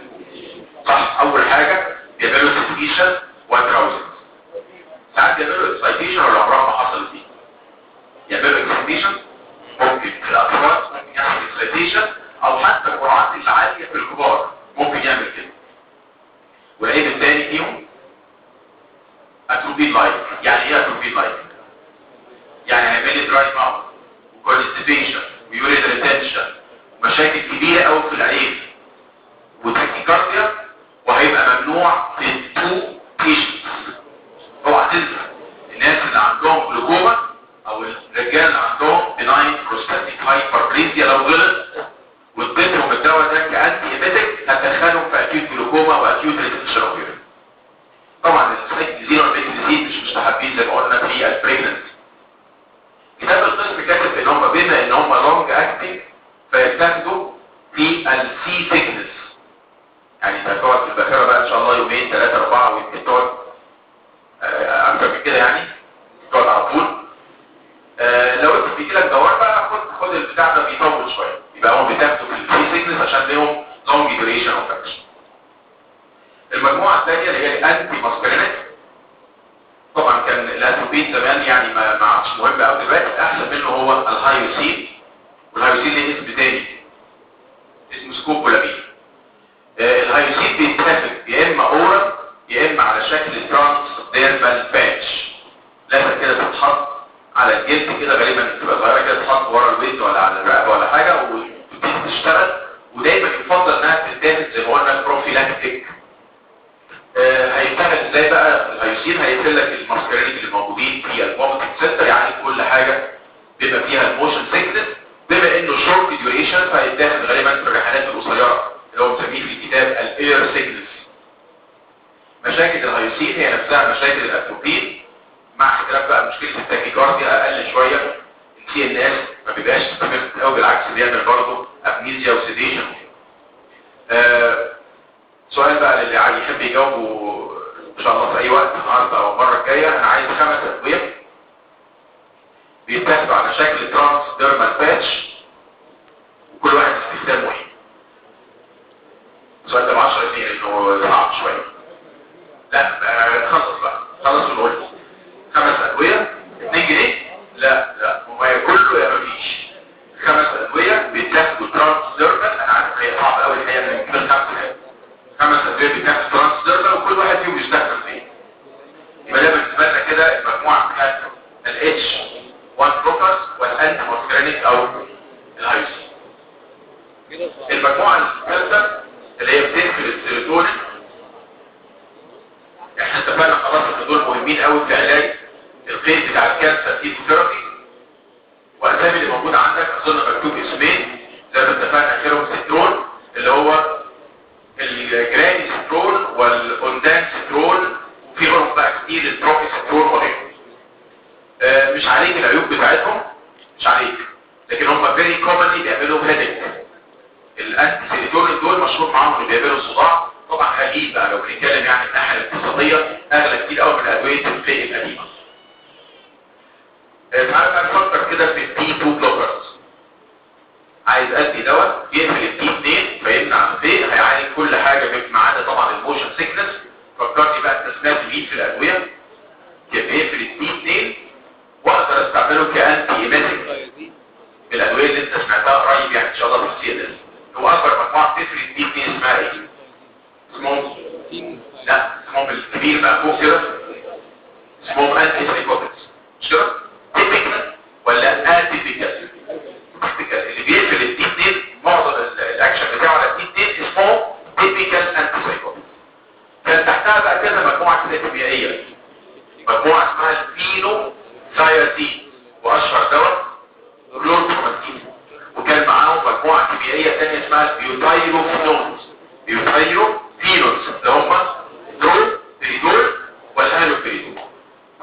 صح اول حاجه بيعملوا سيتيشن ودراوزنج ساعات بيعملوا اكسايتيشن ولا عمرها ما حصلت دي يعملوا اكسايتيشن ممكن في الاطفال ممكن يعمل اكسايتيشن او حتى الجرعات العاليه في الكبار ممكن يعمل كده والعيب الثاني فيهم اتروبين لايك يعني ايه اتروبين لايك يعني هيعمل لي دراي ماوث وكونستيبيشن ويورين ريتنشن مشاكل كبيره قوي في العين وتاكيكارديا وهيبقى ممنوع في التو بيشنتس اوعى تنسى الناس اللي عندهم جلوكوما او الرجال اللي عندهم بناين بروستاتيك هايبربليزيا لو غلط واديتهم الدواء ده كانتي ايميتك هتدخلهم في اكيوت جلوكوما واكيوت ريتنشن اوف يورين طبعا السايكليزين والميكليزين مش مستحبين زي ما قلنا في البريجننسي كتاب القسم كاتب ان هم بما ان هم لونج اكتنج فيتاخدوا في السي سيكنس يعني انت هتقعد في الباخره بقى ان شاء الله يومين ثلاثه اربعه ويمكن تقعد اكتر من كده يعني تقعد على طول آه لو انت بيجي لك دوار بقى خد خد البتاع ده بيطول شويه يبقى هم بيتاخدوا في السي سيكنس عشان ليهم لونج ديوريشن اوف اكشن المجموعه الثانيه اللي هي الانتي ماسكرينيك طبعا كان الاتروبين زمان يعني ما ما عادش مهم قوي دلوقتي احسن منه هو الهايوسين والهايوسين ليه اسم تاني اسمه سكوبولامين آه الهايوسين بيتاخد يا اما اورا يا اما على شكل ترانس ديرمال باتش لازم كده تتحط على الجلد كده غالبا تبقى صغيره كده تتحط ورا الويد ولا على الرقبه ولا حاجه وتبتدي تشتغل ودايما يفضل انها تتاخد زي ما قلنا بروفيلاكتيك آه هيشتغل ازاي بقى الهيوسين هيقفل لك الماسكرينيك اللي موجودين في الفوميتنج سنتر يعني كل حاجه بما فيها الموشن سيكنس بما انه شورت ديوريشن فهيتاخد غالبا في الرحلات القصيره اللي هو مسميه في الكتاب الاير سيكنس مشاكل الهيوسين هي نفسها مشاكل الاتروبين مع اختلاف بقى مشكله التاكيكارديا اقل شويه في الناس ما بيبقاش ستيميلت قوي بالعكس بيعمل برضه ابنيزيا وسيديشن آه سؤال بقى للي عايز يحب يجاوبه ان شاء الله في اي وقت النهارده او المره الجايه انا عايز خمس ادويه بيتاخدوا على شكل ترانس ديرمال باتش وكل واحد استخدامه ايه السؤال ده ب 10 جنيه لانه صعب شويه لا خلص بقى خلص ونقول خمس ادويه 2 جنيه لا لا هو يا كله يا مفيش خمس ادويه بيتاخدوا ترانس ديرمال انا عارف هي صعبه قوي الحقيقه ان نجيب الخمسه خمس ادويه بتاخد ترانس ديرمال وكل واحد فيهم بيستخدم فيه يبقى ده بالنسبه لنا كده المجموعه بتاعت الاتش 1 بلوكرز والانتي ماسكرينيك او الهايوسين المجموعه الثالثه اللي هي بتقفل السيروتونين احنا اتفقنا خلاص ان دول مهمين قوي في علاج القيد بتاع الكانسر كيموثيرابي واسامي اللي موجوده عندك اظن مكتوب اسمين زي ما اتفقنا اخرهم سترون اللي هو الجراني سترون والاوندان سترون وفي غيرهم بقى كتير التروفي سترون وغيره آه مش عليك العيوب بتاعتهم مش عليك لكن هم فيري كومنلي بيعملوا هيدك الانتي سيريتونين دول مشهور معاهم اللي بيعملوا صداع طبعا غاليين بقى لو بنتكلم يعني من الناحيه الاقتصاديه اغلى كتير قوي من ادويه الفئه القديمه تعالى بقى نفكر كده في التي 2 بلوكرز عايز ادي دواء يقفل التي 2 فيمنع الفئ هيعالج كل حاجه ما عدا طبعا الموشن سيكنس فكرني بقى انت سمعت مين في الادويه كيف يقفل التي 2 واقدر استعمله كانتي ايماتيك الادويه اللي انت سمعتها قريب يعني ان شاء الله في السي ان اس هو اكبر مجموعه بتقفل التي 2 اسمها ايه؟ اسمهم لا اسمهم الكبير بقى فوق كده اسمهم انتي سايكوتكس مش كده؟ تيبيكال ولا اتيبيكال؟ اللي بيقفل التي 2 معظم الاكشن بتاعه على التي 2 اسمه تيبيكال انتي سايكوتكس كان تحتها بقى كده مجموعه كده كيميائيه مجموعه اسمها الفينو ثايازين واشهر دواء لوربروماتين وكان معاهم مجموعه كيميائيه ثانيه اسمها البيوتايروفينونز بيوتايروفينونز اللي هم دول بريدول والهالوبريدول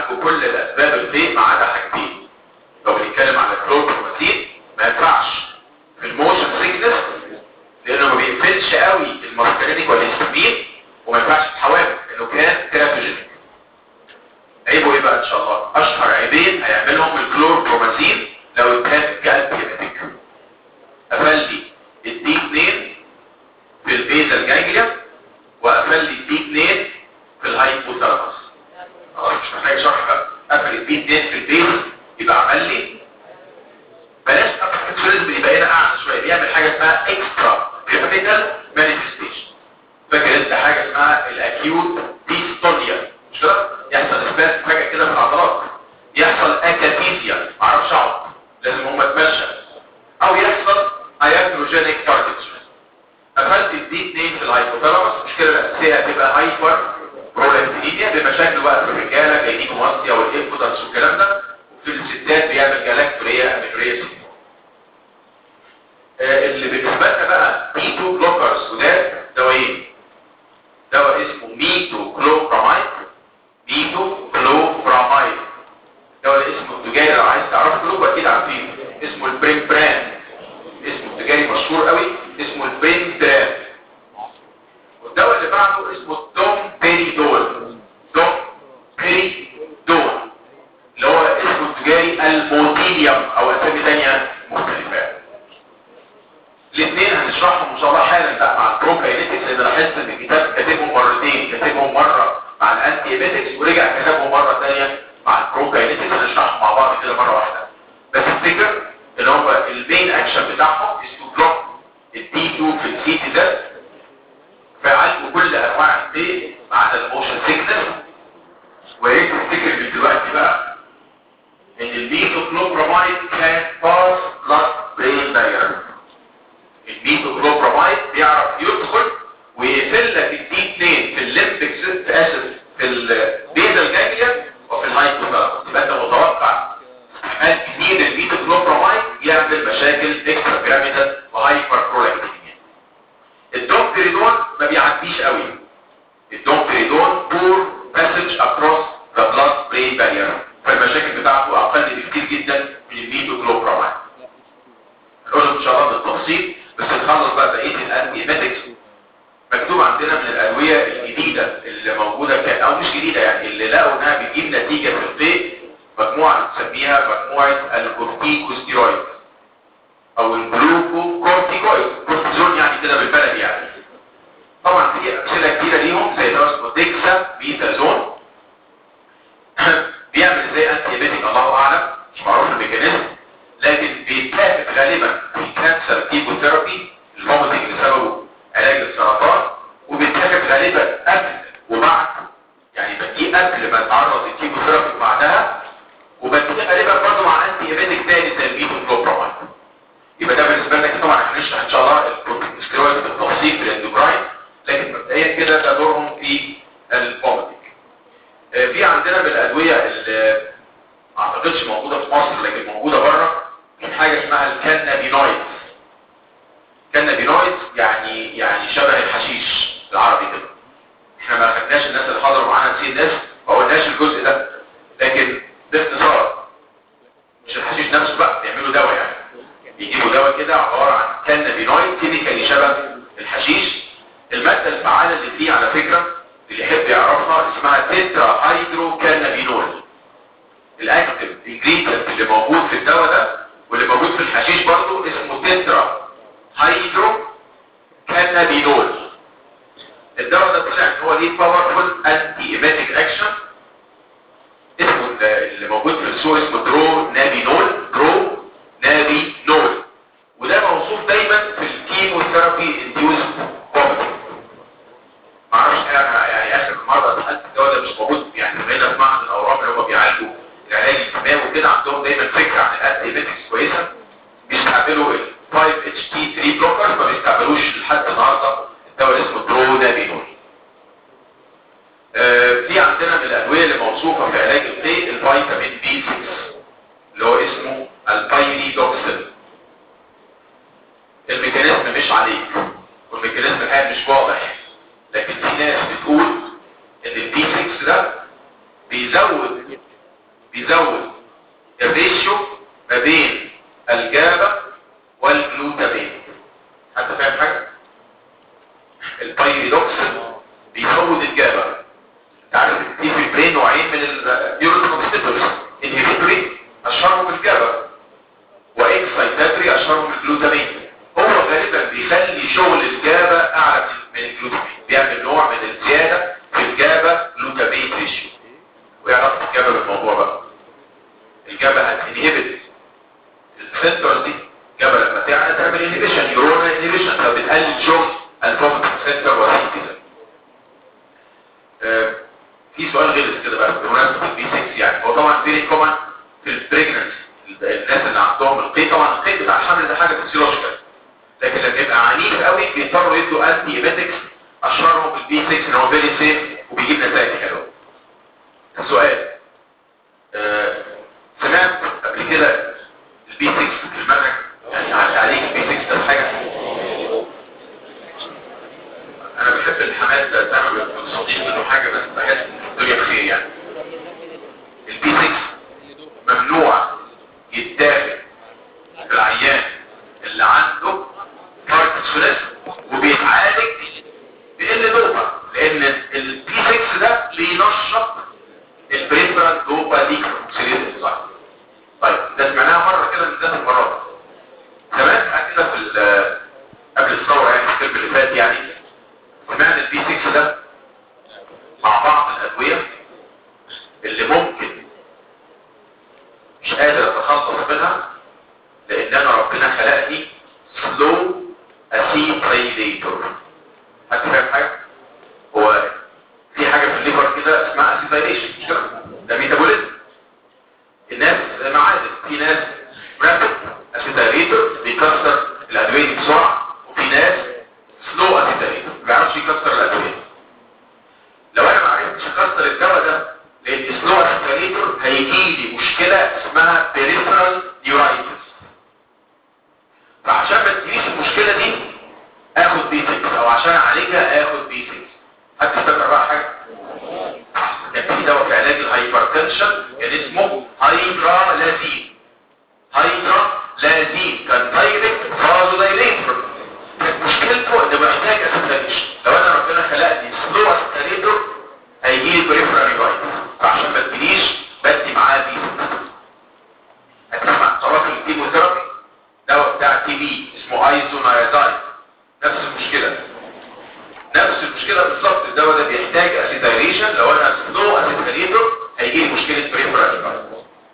يعالجوا كل الاسباب الفيء ما عدا حاجتين لو بنتكلم على كلوبروماسين ما ينفعش في الموشن سيكنس لانه ما بيقفلش قوي الماسكارينيك والهستامين وما ينفعش تحاول انه كان تيرابيجينيك عيبه ايه بقى ان شاء الله اشهر عيبين هيعملهم الكلوروبروماسين لو كان كالبيوتيك قفل لي الدي 2 في البيزل جانجليا وقفل لي الدي 2 في الهايبوثالاموس اه مش محتاج شرح بقى قفل الدي 2 في البيز يبقى عمل لي بلاش ابسكسوليزم يبقى هنا اعلى شويه بيعمل حاجه اسمها اكسترا بيراميدال مانيفستيشن فاكر انت حاجه اسمها الاكيوت ديستونيا مش كده يحصل اثبات فجاه كده في العضلات يحصل اكاتيزيا معرفش اقعد لازم هم اتمشى او يحصل اياتروجينيك بارتكشن قفلت الدي 2 في الهايبوثالاموس المشكله الاساسيه هتبقى هايبر برولكتينيميا بمشاكل بقى في الرجاله جاينيكوماستيا والانفوتنس والكلام ده وفي الستات بيعمل جلاكتوريا امينوريا سيستم آه اللي بالنسبه لنا بقى ميتو بلوكرز وده دوايين دواء اسمه ميتو كلوبرامايد ميتو كلوبرامايد الدواء ده اسمه التجاري لو عايز تعرفه كلكم اكيد عارفينه اسمه البرين بران اسمه التجاري مشهور قوي اسمه البرين بران والدواء اللي بعده اسمه دوم بيريدول دوم بيريدول اللي هو اسمه التجاري الموتيليوم او اسامي ثانيه مختلفه الاثنين هنشرحهم ان شاء الله حالا بقى مع البروكاينيتكس لان لاحظت ان الكتاب كاتبهم مرتين كاتبهم مره مع الانتي ايبيتكس ورجع كتبهم مره ثانيه مع البروكاينيتكس هنشرحهم مع بعض كده مره واحده بس افتكر ان هو المين اكشن بتاعهم is to block الدي 2 في السي تي ده فيعالجوا كل انواع البين ما عدا الموشن سيكنس ويا ريت تفتكر من دلوقتي بقى ان الميثوكلوبرامايد كان باس بلاد برين بارير الميثوكلوبرامايد بيعرف يدخل ويقفل لك الدي 2 في الليمبك سيست اسف في البيزل جانجليا وفي الهايبوثالاموس يبقى انت متوقع استعمال جديد الميثوكلوبرامايد يعمل مشاكل اكسترا بيراميدال وهايبر برولكتينيا الدومبريدون ما بيعديش قوي الدومبريدون بور مسج اكروس ذا بلاد برين بارير فالمشاكل بتاعته اقل بكتير جدا من الميثوكلوبرامايد هنقولهم ان شاء الله بالتفصيل بس نخلص بقى بقيه الانتيماتكس مكتوب عندنا من الادويه الجديده اللي موجوده كان او مش جديده يعني اللي لقوا انها بتجيب نتيجه في القيء مجموعه بنسميها مجموعه الكورتيكوستيرويد او الجلوكوكورتيكويد كورتيزون يعني كده بالبلد يعني طبعا في امثله كتيره ليهم زي دواء اسمه ديكسا بيتازون بيعمل ازاي انتي ايبيتيك الله اعلم مش معروف الميكانيزم لكن بيتاخد غالبا في كانسر كيموثيرابي الفوميتنج اللي سببه علاج السرطان وبيتاخد غالبا قبل وبعد يعني بديه قبل ما يتعرض للكيموثيرابي بعدها وبديه غالبا برضه مع انتي ايبيتيك تاني زي الميثوكلوبرامايد يبقى ده بالنسبه لك طبعا احنا هنشرح ان شاء الله الكورتيكوستيرويد بالتفصيل في الاندوكراين لكن مبدئيا كده ده دورهم في الفوميتنج آه في عندنا من الادويه اللي ما اعتقدش موجوده في مصر لكن موجوده بره من حاجه اسمها الكانابينويد كانابينويد يعني يعني شبه الحشيش بالعربي كده احنا ما خدناش الناس اللي حضروا معانا سي الناس ما قلناش الجزء ده لكن باختصار مش الحشيش نفسه بقى بيعملوا دواء يعني بيجيبوا دواء كده عباره عن كانابينويد كيميكالي شبه الحشيش الماده الفعاله اللي فيه على فكره اللي يحب يعرفها اسمها تترا هيدرو كانابينول الاكتف انجريدينت اللي موجود في الدواء ده واللي موجود في الحشيش برضه اسمه تترا هيدرو كانابينول الدواء ده طلع ان هو ليه باورفول انتي ايميتيك اكشن اسمه اللي موجود في السوق اسمه درو نابينول درو نابينول وده موصوف دايما في الكيموثيرابي انديوز فوميتنج معرفش انا يعني اخر مره دخلت الدواء ده مش موجود يعني هنا في معهد الاورام اللي هم بيعالجوا العلاج الكيماوي وكده عندهم دايما فكره عن الانتي ايميتكس كويسه بيستعملوا ال 5 اتش تي 3 بلوكرز ما بيستعملوش لحد النهارده الدواء اسمه درونابينول آه في عندنا من الادويه اللي موصوفه في علاج القيء الفيتامين بي 6 اللي هو اسمه البايريدوكسين الميكانيزم مش عليك والميكانيزم الحقيقه مش واضح لكن في ناس بتقول ان البي 6 ده بيزود بيزود الريشيو ما بين الجابا والجلوتامين حد فاهم حاجه البايريدوكسين بيزود الجابا انت عارف إن في في البرين نوعين من النيوروترانسميترز انهبيتوري اشهرهم الجابا واكسايتاتري اشهرهم الجلوتامين هو غالبا بيخلي شغل الجابا اعلى من الجلوتامين بيعمل نوع من الزياده في الجابا جلوتامين ريشيو وايه علاقه الجابا بالموضوع بقى الجابا هتنهبت السنترز دي جابا لما تعلى تعمل انهبيشن يورونال انهبيشن فبتقلل شغل البروبت سنتر وهي كده آه، في سؤال غير كده بقى بمناسبه البي 6 يعني هو طبعا فيري كومن في البريجننسي الناس اللي عندهم القيء طبعا القيء بتاع الحمل ده حاجه فيسيولوجيكال لكن لما يبقى عنيف قوي بيضطروا يدوا انتي ايميتكس اشهرهم البي 6 ان هو فيري سيف وبيجيب نتائج حلوه السؤال آه، سمعت قبل كده البي 6 في المنهج يعني عدى عليك البي 6 ده حاجه انا بحب الحماس ده انا ما بنصدقش منه حاجه بس بحس ان الدنيا بخير يعني البي 6 ممنوع يتاخد في العيان اللي عنده باركنسونس وبيتعالج بال دوبا لان البي 6 ده بينشط البريفرال دوبا ليك اوكسيديتيف سايت طيب ده سمعناها مره كده من ذات المرات زمان كان كده في ال- قبل الثوره يعني الفيلم اللي فات يعني سمعنا البي 6 ده مع بعض الادويه اللي ممكن مش قادر اتخلص منها لان انا ربنا خلقني سلو اسيتايليتور حد فاهم حاجه هو في حاجه في الليفر كده اسمها اسيتايليشن مش كده ده ميتابوليزم الناس معادن في ناس رابد اسيتايليتور بيكسر الادويه دي بسرعه وفي ناس سلو اسيتايليتور ما بيعرفش يكسر الادويه لو انا ما عرفتش اكسر الدواء ده لان سلو اسيتايليتور هيجي لي مشكله اسمها بيريفرال نيورايتس فعشان ما تجيليش المشكله دي اخد بي 6 او عشان اعالجها اخد بي 6 حد يفتكر بقى حاجه كان في دواء في علاج الهايبرتنشن كان اسمه هايدرالازين هايدرالازين كان دايركت فازو دايليتور كانت مشكلته انه محتاج اسيتاليشن لو انا ربنا خلقني سلو اسيتاليتور هيجي لي بريفرال نيورايتس فعشان ما تجيليش بدي معاه بي 6 هتسمع طرف الكيموثيرابي دواء بتاع تي بي اسمه ايزونايزايد نفس المشكله نفس المشكله بالظبط الدواء ده بيحتاج اسيتايليشن لو انا سلو اسيتايليتور هيجي لي مشكله بريفرال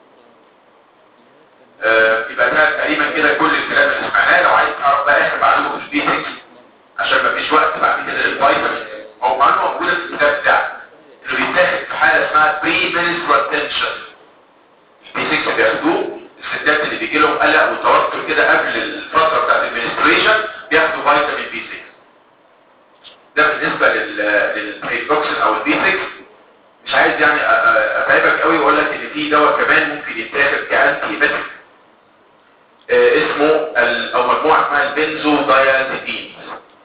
آه يبقى ده تقريبا كده كل الكلام اللي سمعناه لو عايز تعرف بقى اخر معلومه في البي 6 عشان ما فيش وقت بعد كده للفيتامين هو معلومه موجوده في الكتاب بتاعك انه بيتاخد في حاله اسمها بري منسترال تنشن البي 6 بياخدوه الستات اللي بيجي لهم قلق وتوتر كده قبل الفتره بتاعت المنستريشن بياخدوا فيتامين بي 6 ده بالنسبه لل للبريتوكسين او البي 6 مش عايز يعني أ- أ- اتعبك قوي واقول لك ان في دواء كمان ممكن يتاخد كانتي هيباتيك اسمه ال- او مجموعه اسمها البنزو دايازيدين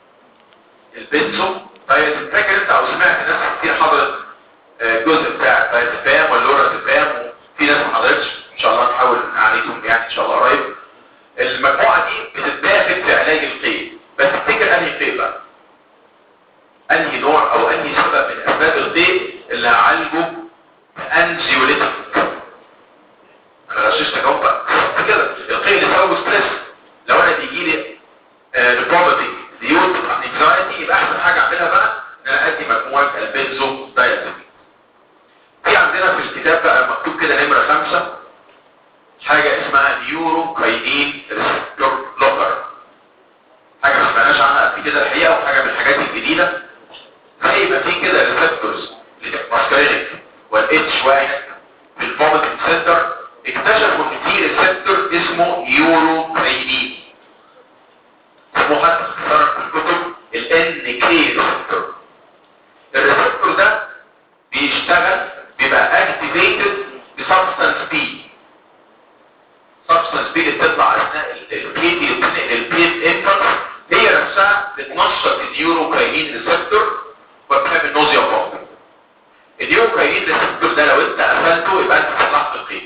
البنزو دايازيدين فاكر انت او سمعت ناس كتير حضرت آه، جزء بتاع الدايازيبام واللورازيبام وفي ناس ما حضرتش ان شاء الله نحاول نعالجهم يعني ان شاء الله قريب المجموعه دي بتتاخد في علاج القيء بس تفتكر انهي قيء بقى انهي نوع او انهي سبب من اسباب القيء اللي هعالجه انزيوليتيك انا غششتك اهو بقى كده القيء اللي سببه ستريس لو انا بيجي لي ريبوبتي ديوت انكزايتي يبقى احسن حاجه اعملها بقى ان انا ادي مجموعه البنزو دايازيبين في عندنا في الكتاب بقى مكتوب كده نمره خمسة حاجه اسمها نيورو كاينين ريسبتور بلوكر حاجه ما سمعناش عنها قبل كده الحقيقه وحاجه من الحاجات الجديده زي ما في كده ريسبتورز للماسكرينيك والاتش واحد في الفوميتنج سنتر اكتشفوا ان في ريسبتور اسمه يورو كاينين اسمه حتى اختصارا في الكتب ال NK ريسبتور الريسبتور ده بيشتغل بيبقى اكتيفيتد بسبستانس بي سبستانس بي اللي بتطلع اثناء البيت اللي بتنقل البيت امبلس هي نفسها بتنشط النيوروكاينين ريسبتور وبتعمل نوزيا وفوق النيوروكاينين ريسبتور ده لو انت قفلته يبقى انت صلحت القيد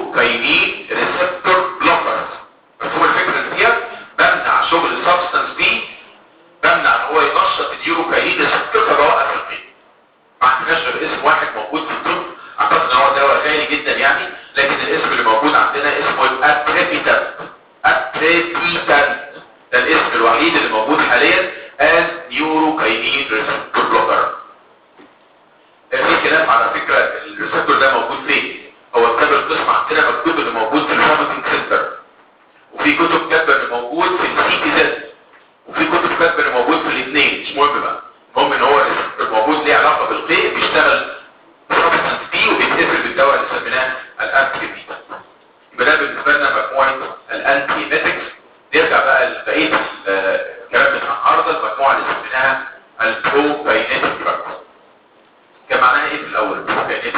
نيوروكاينين ريسبتور بلوكرز مفهوم الفكره اللي فيها بمنع شغل السبستانس دي بمنع ان هو ينشط النيوروكاينين ريسبتور فبوقف القيء ما عندناش غير اسم واحد موجود في الطب اعتقد ان هو دواء غالي جدا يعني لكن الاسم اللي موجود عندنا اسمه الاتريبيتانت اتريبيتانت ده الاسم الوحيد اللي موجود حاليا as نيوروكاينين ريسبتور بلوكر في كلام على فكرة الريسبتور ده موجود فين هو كتاب القسم عندنا مكتوب انه موجود في الفوميتنج سنتر وفي كتب كاتبه انه موجود في السي تي زد وفي كتب كاتبه انه موجود في الاثنين مش مهم بقى المهم ان هو موجود ليه علاقه بالقيء بيشتغل سبستانس بي وبيتقفل بالدواء اللي سميناه الانتي بيتا يبقى ده بالنسبه لنا مجموعه الانتي ميتكس نرجع بقى لبقيه الكلام بتاع النهارده المجموعه اللي سميناها البرو كاينيتيك دراجز كان معناها ايه في الاول البرو كاينيتيك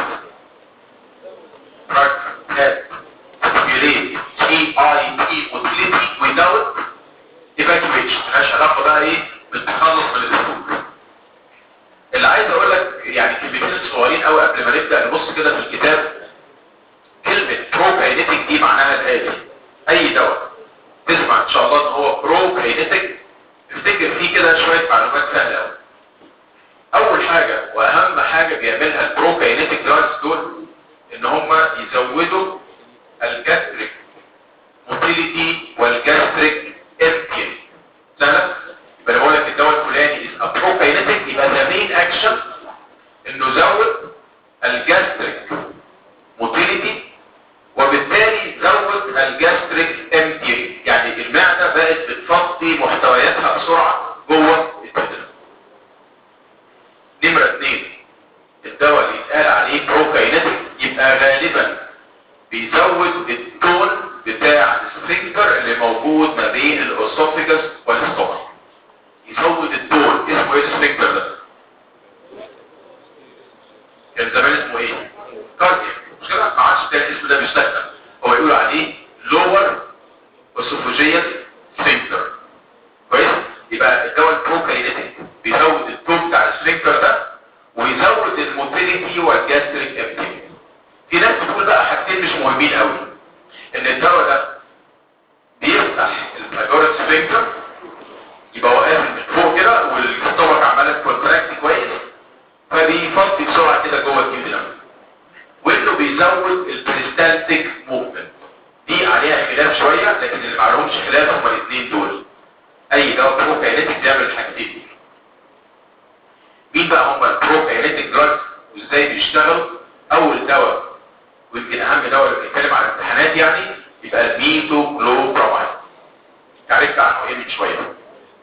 drug that stimulate GIP motility without evacuation ملهاش علاقه بقى ايه بالتخلص من الدخول اللي عايز اقول لك يعني كلمتين صغيرين قوي قبل ما نبدا نبص كده في الكتاب كلمه بروكاينيتيك دي معناها الاتي اي دواء تسمع ان شاء الله ان هو بروكاينيتيك افتكر فيه كده شويه معلومات سهله قوي اول حاجه واهم حاجه بيعملها البروكاينيتيك دراجز دول ان هم يزودوا الجاستريك موتيليتي والجاستريك امبيري سهله يبقى لو لك الدواء الفلاني از بروكاينيتيك يبقى ذا مين اكشن انه يزود الجاستريك موتيليتي وبالتالي زود الجاستريك امبيري يعني المعده بقت بتفضي محتوياتها بسرعه جوه الجدر نمره اثنين الدواء اللي يتقال عليه بروكاينيتيك يبقى غالبا بيزود التون بتاع السفنكتر اللي موجود ما بين الاسوفيجاس والاستومك يزود التون اسمه ايه السفنكتر ده كان زمان اسمه ايه كاردياك مش كده ما عادش كان الاسم ده بيستخدم هو يقول عليه لور اسوفوجيال سفنكتر كويس يبقى الدواء البروكاينيتيك بيزود التون بتاع السفنكتر ده ويزود الموتيليتي والجاستريك امبيري في ناس بتقول بقى حاجتين مش مهمين قوي ان الدواء ده بيفتح الفاجوريك سفنكتر يبقى هو قافل من فوق كده والستومك عماله كونتراكت كويس فبيفضي بسرعه كده جوه الكيودينم وانه بيزود البريستالتيك موفمنت دي عليها خلاف شويه لكن اللي ما عليهمش خلاف هما الاثنين دول اي دواء بروكاينيتيك بيعمل الحاجتين دول مين بقى هم البروكاينيتيك دراجز وازاي بيشتغلوا اول دواء ويمكن اهم دواء اللي بنتكلم على الامتحانات يعني يبقى الميتو كلوبرامايد عرفت عنه ايه من شويه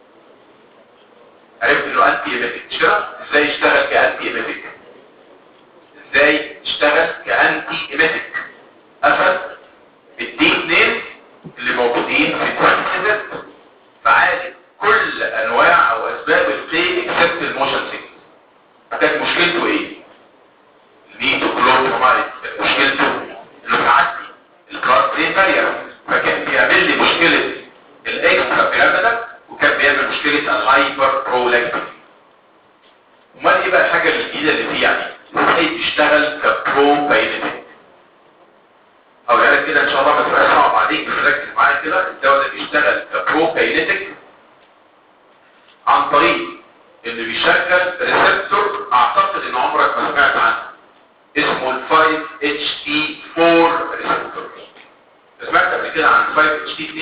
عرفت انه انتي ايميتيك مش كده ازاي يشتغل كانتي ايميتيك ازاي يشتغل كانتي ايميتيك قفل الدي 2 اللي موجودين في الكوانتيتيف فعالج كل انواع او اسباب البلاي اكسبت الموشن سيكنس كانت مشكلته ايه الميتوكلوبرامايد مشكلته انه بيعدي الكلاس برين بارير فكان بيعمل لي مشكله الاكسترا بيراميدال وكان بيعمل مشكله الهايبر برولاكتين امال ايه بقى الحاجه الجديده اللي فيه يعني ازاي بيشتغل كبرو باينيتيك او يعني كده ان شاء الله ما تبقاش صعب عليك بس ركز معايا كده الدواء ده بيشتغل كبرو باينيتيك عن طريق انه بيشغل ريسبتور اعتقد ان عمرك ما سمعت عنه اسمه ال 5HT4 ريسبتور سمعت قبل كده عن 5HT2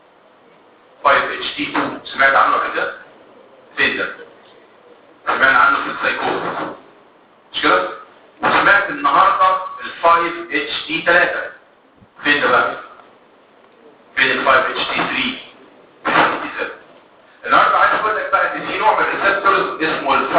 5HT2 سمعت عنه قبل كده فين ده سمعنا عنه في السايكوز مش كده وسمعت النهارده ال 5HT3 فين ده بقى فين ال 5HT3 النهارده عايز اقول لك بقى ان في نوع من الريسبتورز اسمه ال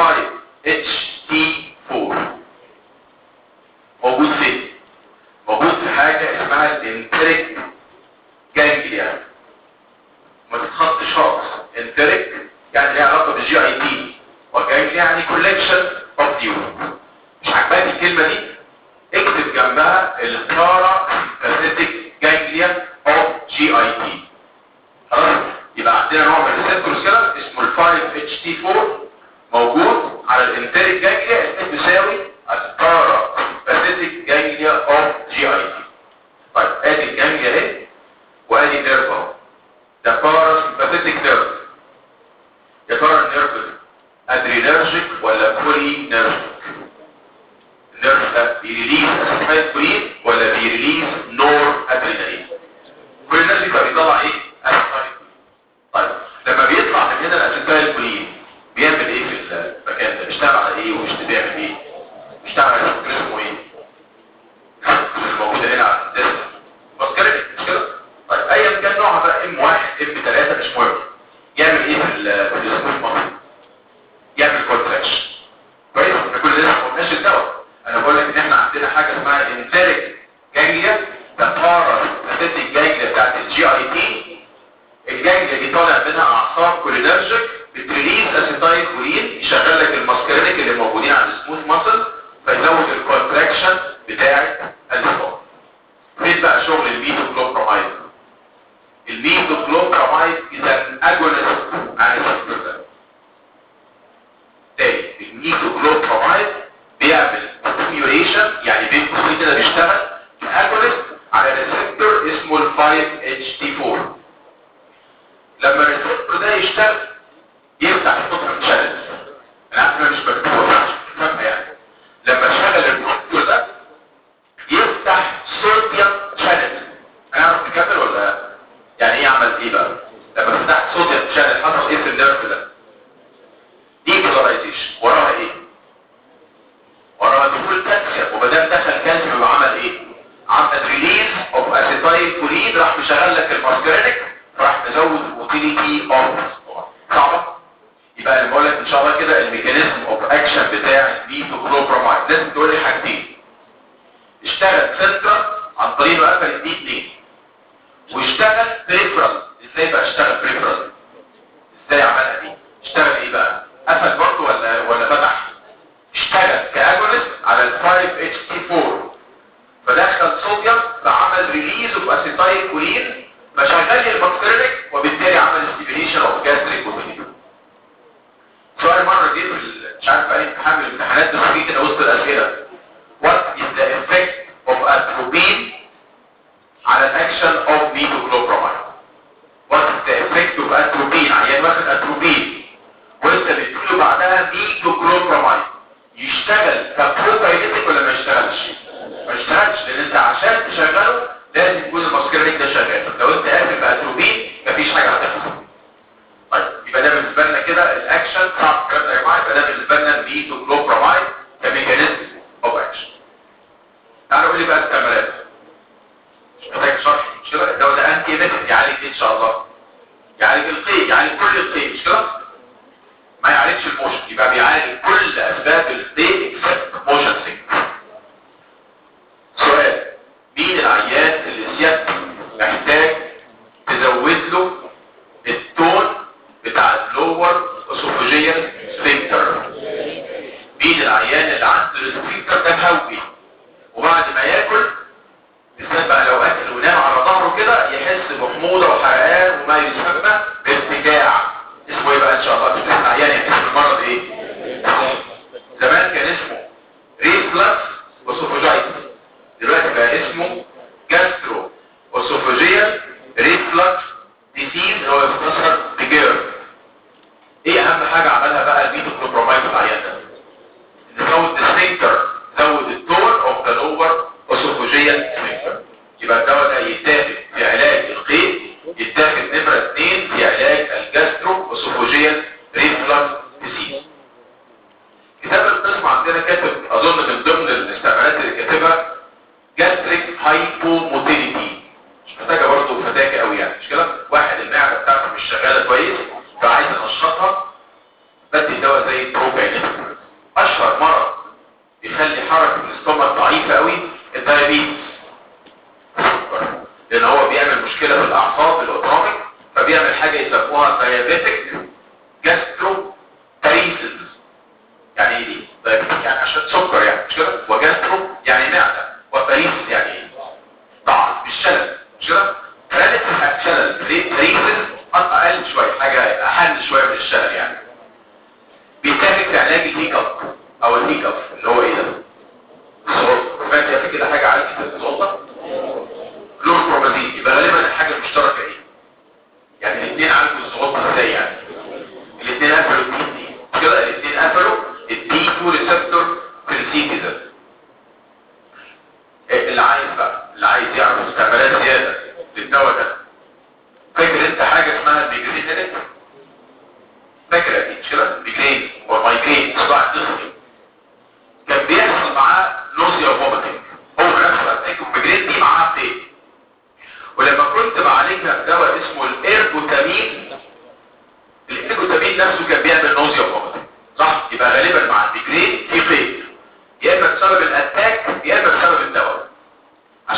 5HT4 موجود فين؟ موجود في حاجه اسمها الانتريك جانجليا ما تتخطش خالص انتريك يعني ليها علاقه بالجي اي تي وجانجليا يعني كولكشن اوف يو مش عجباني الكلمه دي اكتب جنبها البارا سيمباثيك جانجليا اوف جي اي تي خلاص يبقى عندنا نوع من الريسبتورز كده اسمه ال 5HT4 موجود على الانتريك جانجليا اسمه بيساوي البارا سيمباثيك جانجليا اوف جي اي تي بيريليز اسيتايلكولين ولا بيريليز نور ادرينالين كل الناس بيبقى بيطلع ايه اسيتايلكولين طيب لما بيطلع من هنا الاسيتايلكولين بيعمل ايه في المكان ده بيشتغل على ايه ومش بيعمل ايه بيشتغل على اسمه ايه موجوده هنا على الديسك ماسكرينيك مش كده طيب ايا كان نوعها بقى ام واحد ام ثلاثة مش مهم يعمل ايه في ال- في السموث ماسل يعمل كونتراكشن كويس احنا كل ده ما قلناش الدواء انا بقول لك ان احنا عندنا حاجه اسمها انتريك جانجليا تقارب نتيجه الجانجليا بتاعت الجي اي تي الجانجليا دي طالع منها اعصاب كولينرجيك بتريليز اسيتايل كولين يشغل لك الماسكرينيك اللي موجودين على السموث ماسل فيزود الكونتراكشن بتاعت الاسطول فين بقى شغل الميتوكلوبرامايد الميتوكلوبرامايد اذا اجونست عن الريسبتور ده تاني الميتوكلوبرامايد بيعمل ستيميوليشن يعني بين قوسين كده بيشتغل اجونست على ريسبتور اسمه ال 5-HT4 لما الريسبتور ده يشتغل يفتح الصوت شانل انا عارف انها مش مكتوبه عشان تفهمها يعني لما تشغل الريسبتور ده يفتح صوديوم شانل هنعرف نكمل ولا يعني ايه عمل ايه بقى لما فتحت صوديوم شانل حصل ايه في النيرف ده ديكلورايزيشن وراها ايه وراها دخول كالسيوم ومادام دخل كالسيوم يبقى عمل ايه عمل ريليز اوف اسيتايل كولين راح مشغل لك الماسكرينيك راح مزود موتيليتي اوف صعبه يبقى انا بقول لك ان شاء الله كده الميكانيزم اوف اكشن بتاع الميثوكلوبرامايد لازم تقول لي حاجتين اشتغل سنترال عن طريق انه قفل الدي 2 واشتغل بريفرال ازاي بقى اشتغل بريفرال ازاي عملها دي اشتغل ايه بقى قفل برضه ولا ولا فتح اشتغل كاجونست على ال 5 اتش تي 4 فدخل صوديوم فعمل ريليز اوف اسيتايل كولين فشغل لي الماسكرينيك وبالتالي عمل ستيميليشن اوف جاستريك وفيليك سؤال مره جه في ال- مش عارف بقى امتحان من الامتحانات بس جه كده وسط الاسئله What is the effect of atropine على الاكشن of metoclopramide What is the effect of atropine عيان واخد اتروبين وانت بتقوله بعدها metoclopramide يشتغل كبروكاينيتك ولا ما يشتغلش ما يشتغلش لان انت عشان تشغله لازم يكون الماسكرينيك ده شغال لو انت قافل باتروبين مفيش حاجه هتحصل طيب يبقى ده بالنسبه لنا كده الاكشن صعب الكلام ده يا جماعه يبقى ده بالنسبه لنا الميتوكلوبرامايد كميكانيزم اوف اكشن تعالوا قول لي بقى الكمالات مش محتاج شرح مش كده الدواء ده انتي ميثود يعالج ايه ان شاء الله يعالج القيء يعالج كل القيء مش كده ما يعالجش الموشن يبقى بيعالج كل اسباب القيء اكسبت موشن سيكنس سؤال مين العيان اللي سيادتك محتاج تزود له التون بتاع اللور اسوفوجيال سفنكتر مين العيان اللي عنده السفنكتر ده مهوي وبعد ما ياكل بالذات بقى لو اكل ونام على ظهره كده يحس بحموضه وحرقان وما يسمى بارتجاع اسمه ايه بقى ان شاء الله بس العيان يحس بالمرض ايه زمان كان اسمه ريفلكس اسوفوجايتس دلوقتي بقى اسمه جاسترو اسوفوجيال ريفلكس ديسيز اللي هو يختصر بجير ايه اهم حاجة عملها بقى الميتوكلوبرامايد في العيان ده نزود السفنكتر زود الدور اوف ذا لور اسوفوجيال سفنكتر يبقى الدواء ده يتاخد في علاج القيء يتاخد نمرة اثنين في علاج الجاسترو اسوفوجيال ريفلكس ديسيز كتاب القسم عندنا كاتب اظن من ضمن الاستعمالات اللي كاتبها جاستريك هايبوموتيليتي مش محتاجه برضه فتاكه قوي يعني مش كده واحد المعده بتاعته مش شغاله كويس فعايز انشطها بدي دواء زي البروكاينيت اشهر مرض بيخلي حركه الاستومك ضعيفه قوي الدايابيتس لان هو بيعمل مشكله في الاعصاب الاوتوميك فبيعمل حاجه يسموها دايابيتك جاسترو تاريسز يعني ايه دي دايابيتك يعني عشان سكر يعني مش كده وجاسترو يعني معده وتاريسز يعني ايه ضعف مش شلل مش كده فلالت شلل تاريسز اقل شويه حاجه احل شويه من الشلل يعني بيتاخد في علاج الهيك اب او الهيك اب اللي هو ايه ده الصوت فاكر في كده حاجه عالجت الصوت كلوربرومازين يبقى غالبا الحاجه المشتركه ايه يعني الاثنين عالجوا الصوت ازاي يعني الاثنين قفلوا الدي دي كده الاثنين قفلوا الدي 2 ريسبتور في السي كده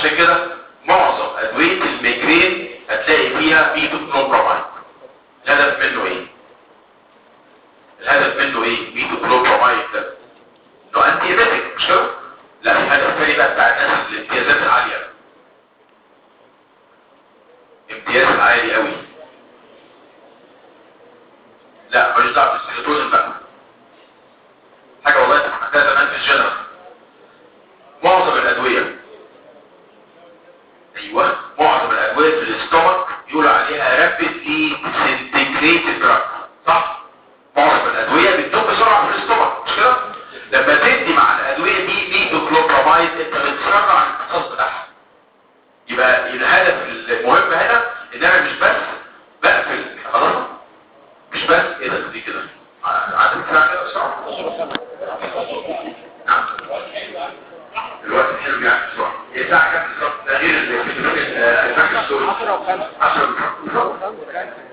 عشان كده معظم ادويه الميجرين هتلاقي فيها ميتوكلوبرامايد الهدف منه ايه الهدف منه ايه ميتوكلوبرامايد ده انه انتي ايميتك مش كده لا في هدف تاني بقى بتاع الناس الامتيازات العاليه امتياز عالي قوي لا ماليش دعوه بالسيروتونين بقى حاجه والله انت سمعتها زمان في الجنرال معظم الادويه ايوه معظم الادويه في الاستومك يقولوا عليها رابيدلي ديسنتجريتد دراج صح معظم الادويه بتدوب بسرعه في الاستومك مش كده لما تدي مع الادويه دي ميتوكلوبرامايد انت بتسرع الامتصاص بتاعها يبقى الهدف المهم هنا ان انا مش بس بقفل خلاص مش بس ايه ده دي كده عدد ساعه كده بسرعه نعم الوقت حلو يعني بسرعه هي ساعه كام بالظبط ده غير الفكر الفكر السوري 10 و5 10 بالظبط